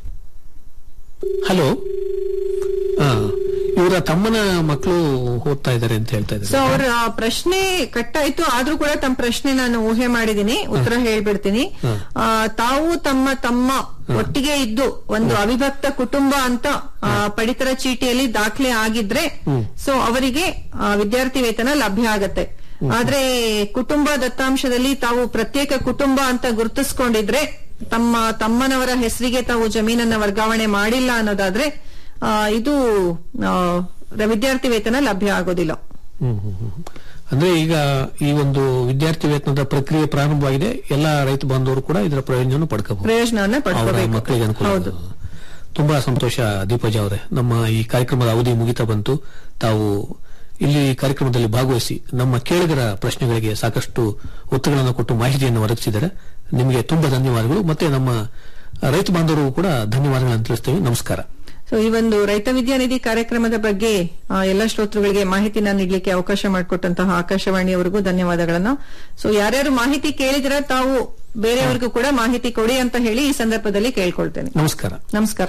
S6: ಹಲೋ ಹಾ ಇವರ ತಮ್ಮನ ಮಕ್ಕಳು ಓದ್ತಾ ಇದ್ದಾರೆ ಅಂತ ಹೇಳ್ತಾ
S7: ಸೊ
S6: ಇದ್ದಾರೆ
S7: ಅವರ ಪ್ರಶ್ನೆ ಕಟ್ಟಾಯ್ತು ಆದ್ರೂ ಕೂಡ ತಮ್ಮ ಪ್ರಶ್ನೆ ನಾನು ಊಹೆ ಮಾಡಿದೀನಿ ಉತ್ತರ ಹೇಳ್ಬಿಡ್ತೀನಿ ಆ, ತಾವು ತಮ್ಮ ತಮ್ಮ ಒಟ್ಟಿಗೆ ಇದ್ದು ಒಂದು ಅವಿಭಕ್ತ ಕುಟುಂಬ ಅಂತ ಆ, ಪಡಿತರ ಚೀಟಿಯಲ್ಲಿ ದಾಖಲೆ ಆಗಿದ್ರೆ ಸೊ ಅವರಿಗೆ ಆ, ವಿದ್ಯಾರ್ಥಿ ವೇತನ ಲಭ್ಯ ಆಗತ್ತೆ ಆದ್ರೆ ಕುಟುಂಬ ದತ್ತಾಂಶದಲ್ಲಿ ತಾವು ಪ್ರತ್ಯೇಕ ಕುಟುಂಬ ಅಂತ ಗುರುತಿಸ್ಕೊಂಡಿದ್ರೆ ತಮ್ಮ ತಮ್ಮನವರ ಹೆಸರಿಗೆ ತಾವು ಜಮೀನನ್ನ ವರ್ಗಾವಣೆ ಮಾಡಿಲ್ಲ ಅನ್ನೋದಾದ್ರೆ ಆ, ಇದು ಆ, ವಿದ್ಯಾರ್ಥಿ ವೇತನ ಲಭ್ಯ ಆಗೋದಿಲ್ಲ
S6: ಹ್ಮ್, ಹ್ಮ್, ಹ್ಮ್. ಅಂದ್ರೆ ಈಗ ಈ ಒಂದು ವಿದ್ಯಾರ್ಥಿ ವೇತನದ ಪ್ರಕ್ರಿಯೆ ಪ್ರಾರಂಭವಾಗಿದೆ ಎಲ್ಲ ರೈತ ಬಾಂಧವರು ಕೂಡ ಇದರ ಪ್ರಯೋಜನ ಪಡ್ಕೋಬಹುದು
S7: ಪ್ರಯೋಜನವನ್ನ
S6: ಅವರ
S7: ಪಡ್ಕೋಬೇಕು
S6: ಮಕ್ಕಳಿಗೆ ಅನುಕೂಲ
S7: ಹೌದು
S6: ತುಂಬಾ ಸಂತೋಷ ದೀಪಜ ಅವರೇ ನಮ್ಮ ಈ ಕಾರ್ಯಕ್ರಮದ ಅವಧಿ ಮುಗಿತಾ ಬಂತು ತಾವು ಇಲ್ಲಿ ಕಾರ್ಯಕ್ರಮದಲ್ಲಿ ಭಾಗವಹಿಸಿ ನಮ್ಮ ಕೇಳಿಗರ ಪ್ರಶ್ನೆಗಳಿಗೆ ಸಾಕಷ್ಟು ಉತ್ತರಗಳನ್ನು ಕೊಟ್ಟು ಮಾಹಿತಿಯನ್ನು ಒದಗಿಸಿದ್ದಾರೆ ನಿಮಗೆ ತುಂಬಾ ಧನ್ಯವಾದಗಳು ಮತ್ತೆ ನಮ್ಮ ರೈತ ಬಾಂಧವರು ಕೂಡ ಧನ್ಯವಾದಗಳನ್ನು ತಿಳಿಸ್ತೇವೆ ನಮಸ್ಕಾರ
S7: ಸೊ ಈ ಒಂದು ರೈತ ವಿದ್ಯಾನಿಧಿ ಕಾರ್ಯಕ್ರಮದ ಬಗ್ಗೆ ಆ, ಎಲ್ಲ ಶ್ರೋತೃಗಳಿಗೆ ಮಾಹಿತಿನ ನೀಡಲಿಕ್ಕೆ ಅವಕಾಶ ಮಾಡಿಕೊಟ್ಟಂತಹ ಆಕಾಶವಾಣಿಯವರಿಗೂ ಧನ್ಯವಾದಗಳನ್ನ ಸೊ ಯಾರ್ಯಾರು ಮಾಹಿತಿ ಕೇಳಿದ್ರೆ ತಾವು ಬೇರೆಯವರಿಗೂ ಕೂಡ ಮಾಹಿತಿ ಕೊಡಿ ಅಂತ ಹೇಳಿ ಈ ಸಂದರ್ಭದಲ್ಲಿ ಕೇಳ್ಕೊಳ್ತೇನೆ
S6: ನಮಸ್ಕಾರ
S7: ನಮಸ್ಕಾರ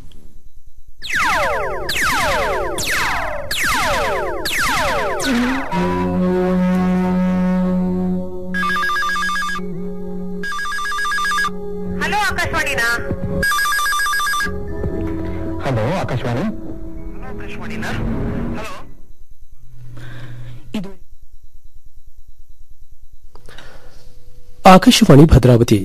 S2: ಹಲೋ ಆಕಾಶವಾಣಿನಾ
S11: ಹಲೋ ಆಕಾಶವಾಣಿ
S2: ಆಕಾಶವಾಣಿನಾ ಹಲೋ
S1: ಆಕಾಶವಾಣಿ ಭದ್ರಾವತಿ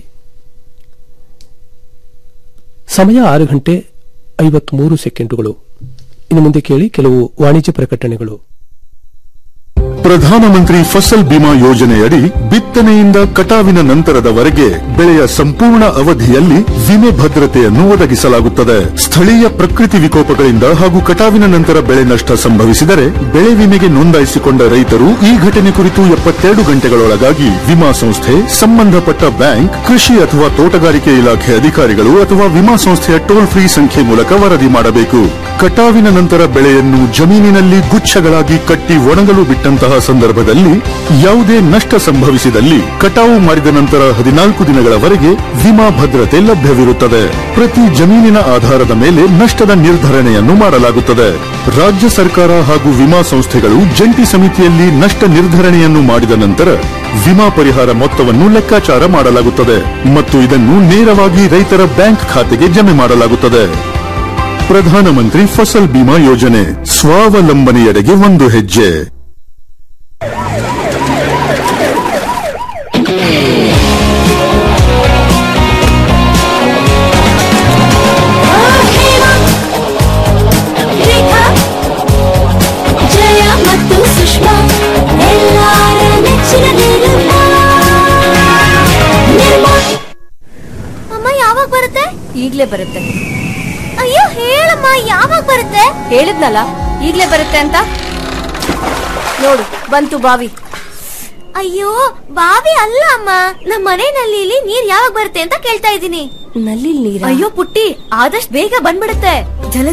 S1: ಸಮಯ ಆರು ಗಂಟೆ ಐವತ್ಮೂರು ಸೆಕೆಂಡುಗಳು ಇನ್ನು ಮುಂದೆ ಕೇಳಿ ಕೆಲವು ವಾಣಿಜ್ಯ ಪ್ರಕಟಣೆಗಳು
S12: ಪ್ರಧಾನಮಂತ್ರಿ ಫಸಲ್ ಬಿಮಾ ಯೋಜನೆಯಡಿ ಬಿತ್ತನೆಯಿಂದ ಕಟಾವಿನ ನಂತರದವರೆಗೆ ಬೆಳೆಯ ಸಂಪೂರ್ಣ ಅವಧಿಯಲ್ಲಿ ವಿಮೆ ಭದ್ರತೆಯನ್ನು ಒದಗಿಸಲಾಗುತ್ತದೆ ಸ್ಥಳೀಯ ಪ್ರಕೃತಿ ವಿಕೋಪಗಳಿಂದ ಹಾಗೂ ಕಟಾವಿನ ನಂತರ ಬೆಳೆ ನಷ್ಟ ಸಂಭವಿಸಿದರೆ ಬೆಳೆ ವಿಮೆಗೆ ನೋಂದಾಯಿಸಿಕೊಂಡ ರೈತರು ಈ ಘಟನೆ ಕುರಿತು ಎಪ್ಪತ್ತೆರಡು ಗಂಟೆಗಳೊಳಗಾಗಿ ವಿಮಾ ಸಂಸ್ಥೆ ಸಂಬಂಧಪಟ್ಟ ಬ್ಯಾಂಕ್ ಕೃಷಿ ಅಥವಾ ತೋಟಗಾರಿಕೆ ಇಲಾಖೆ ಅಧಿಕಾರಿಗಳು ಅಥವಾ ವಿಮಾ ಸಂಸ್ಥೆಯ ಟೋಲ್ ಫ್ರೀ ಸಂಖ್ಯೆ ಮೂಲಕ ವರದಿ ಮಾಡಬೇಕು ಕಟಾವಿನ ನಂತರ ಬೆಳೆಯನ್ನು ಜಮೀನಿನಲ್ಲಿ ಗುಚ್ಛಗಳಾಗಿ ಕಟ್ಟಿ ಒಣಗಲು ಬಿಟ್ಟಂತಹ ಸಂದರ್ಭದಲ್ಲಿ ಯಾವುದೇ ನಷ್ಟ ಸಂಭವಿಸಿದಲ್ಲಿ ಕಟಾವು ಮಾಡಿದ ನಂತರ ಹದಿನಾಲ್ಕು ದಿನಗಳವರೆಗೆ ವಿಮಾ ಭದ್ರತೆ ಲಭ್ಯವಿರುತ್ತದೆ ಪ್ರತಿ ಜಮೀನಿನ ಆಧಾರದ ಮೇಲೆ ನಷ್ಟದ ನಿರ್ಧರಣೆಯನ್ನು ಮಾಡಲಾಗುತ್ತದೆ ರಾಜ್ಯ ಸರ್ಕಾರ ಹಾಗೂ ವಿಮಾ ಸಂಸ್ಥೆಗಳು ಜಂಟಿ ಸಮಿತಿಯಲ್ಲಿ ನಷ್ಟ ನಿರ್ಧರಣೆಯನ್ನು ಮಾಡಿದ ನಂತರ ವಿಮಾ ಪರಿಹಾರ ಮೊತ್ತವನ್ನು ಲೆಕ್ಕಾಚಾರ ಮಾಡಲಾಗುತ್ತದೆ ಮತ್ತು ಇದನ್ನು ನೇರವಾಗಿ ರೈತರ ಬ್ಯಾಂಕ್ ಖಾತೆಗೆ ಜಮೆ ಮಾಡಲಾಗುತ್ತದೆ ಪ್ರಧಾನಮಂತ್ರಿ ಫಸಲ್ ಬಿಮಾ ಯೋಜನೆ ಸ್ವಾವಲಂಬನೆಯೆಡೆಗೆ ಒಂದು ಹೆಜ್ಜೆ
S13: ರೇಖಾ ಜಯ ಮತ್ತು ಸುಷ್ಮಾ ಎಲ್ಲಾರ ನೆಚ್ಚಿನ ನಿರ್ಮಾ ನಿರ್ಮಾ ಅಮ್ಮ ಯಾವಾಗ ಬರುತ್ತೆ ಈಗ್ಲೇ ಬರುತ್ತೆ ಅಯ್ಯೋ ಹೇಳಮ್ಮ ಯಾವಾಗ ಬರುತ್ತೆ ಹೇಳಿದ್ನಲ್ಲ ಈಗ್ಲೇ ಬರುತ್ತೆ ಅಂತ ನೋಡು ಬಂತು ಬಾವಿ ಅಯ್ಯೋ ಬಾವಿ ಅಲ್ಲ ಅಮ್ಮ ನಮ್ಮ ಮನೆ ನಲ್ಲಿ ನೀರ್ ಯಾವಾಗ ಬರುತ್ತೆ ಅಂತ ಕೇಳ್ತಾ ಇದ್ದೀನಿ ನಲ್ಲಿ ನೀರ್ ಅಯ್ಯೋ ಪುಟ್ಟಿ ಆದಷ್ಟು ಬೇಗ ಬಂದ್ಬಿಡುತ್ತೆ ಜಲ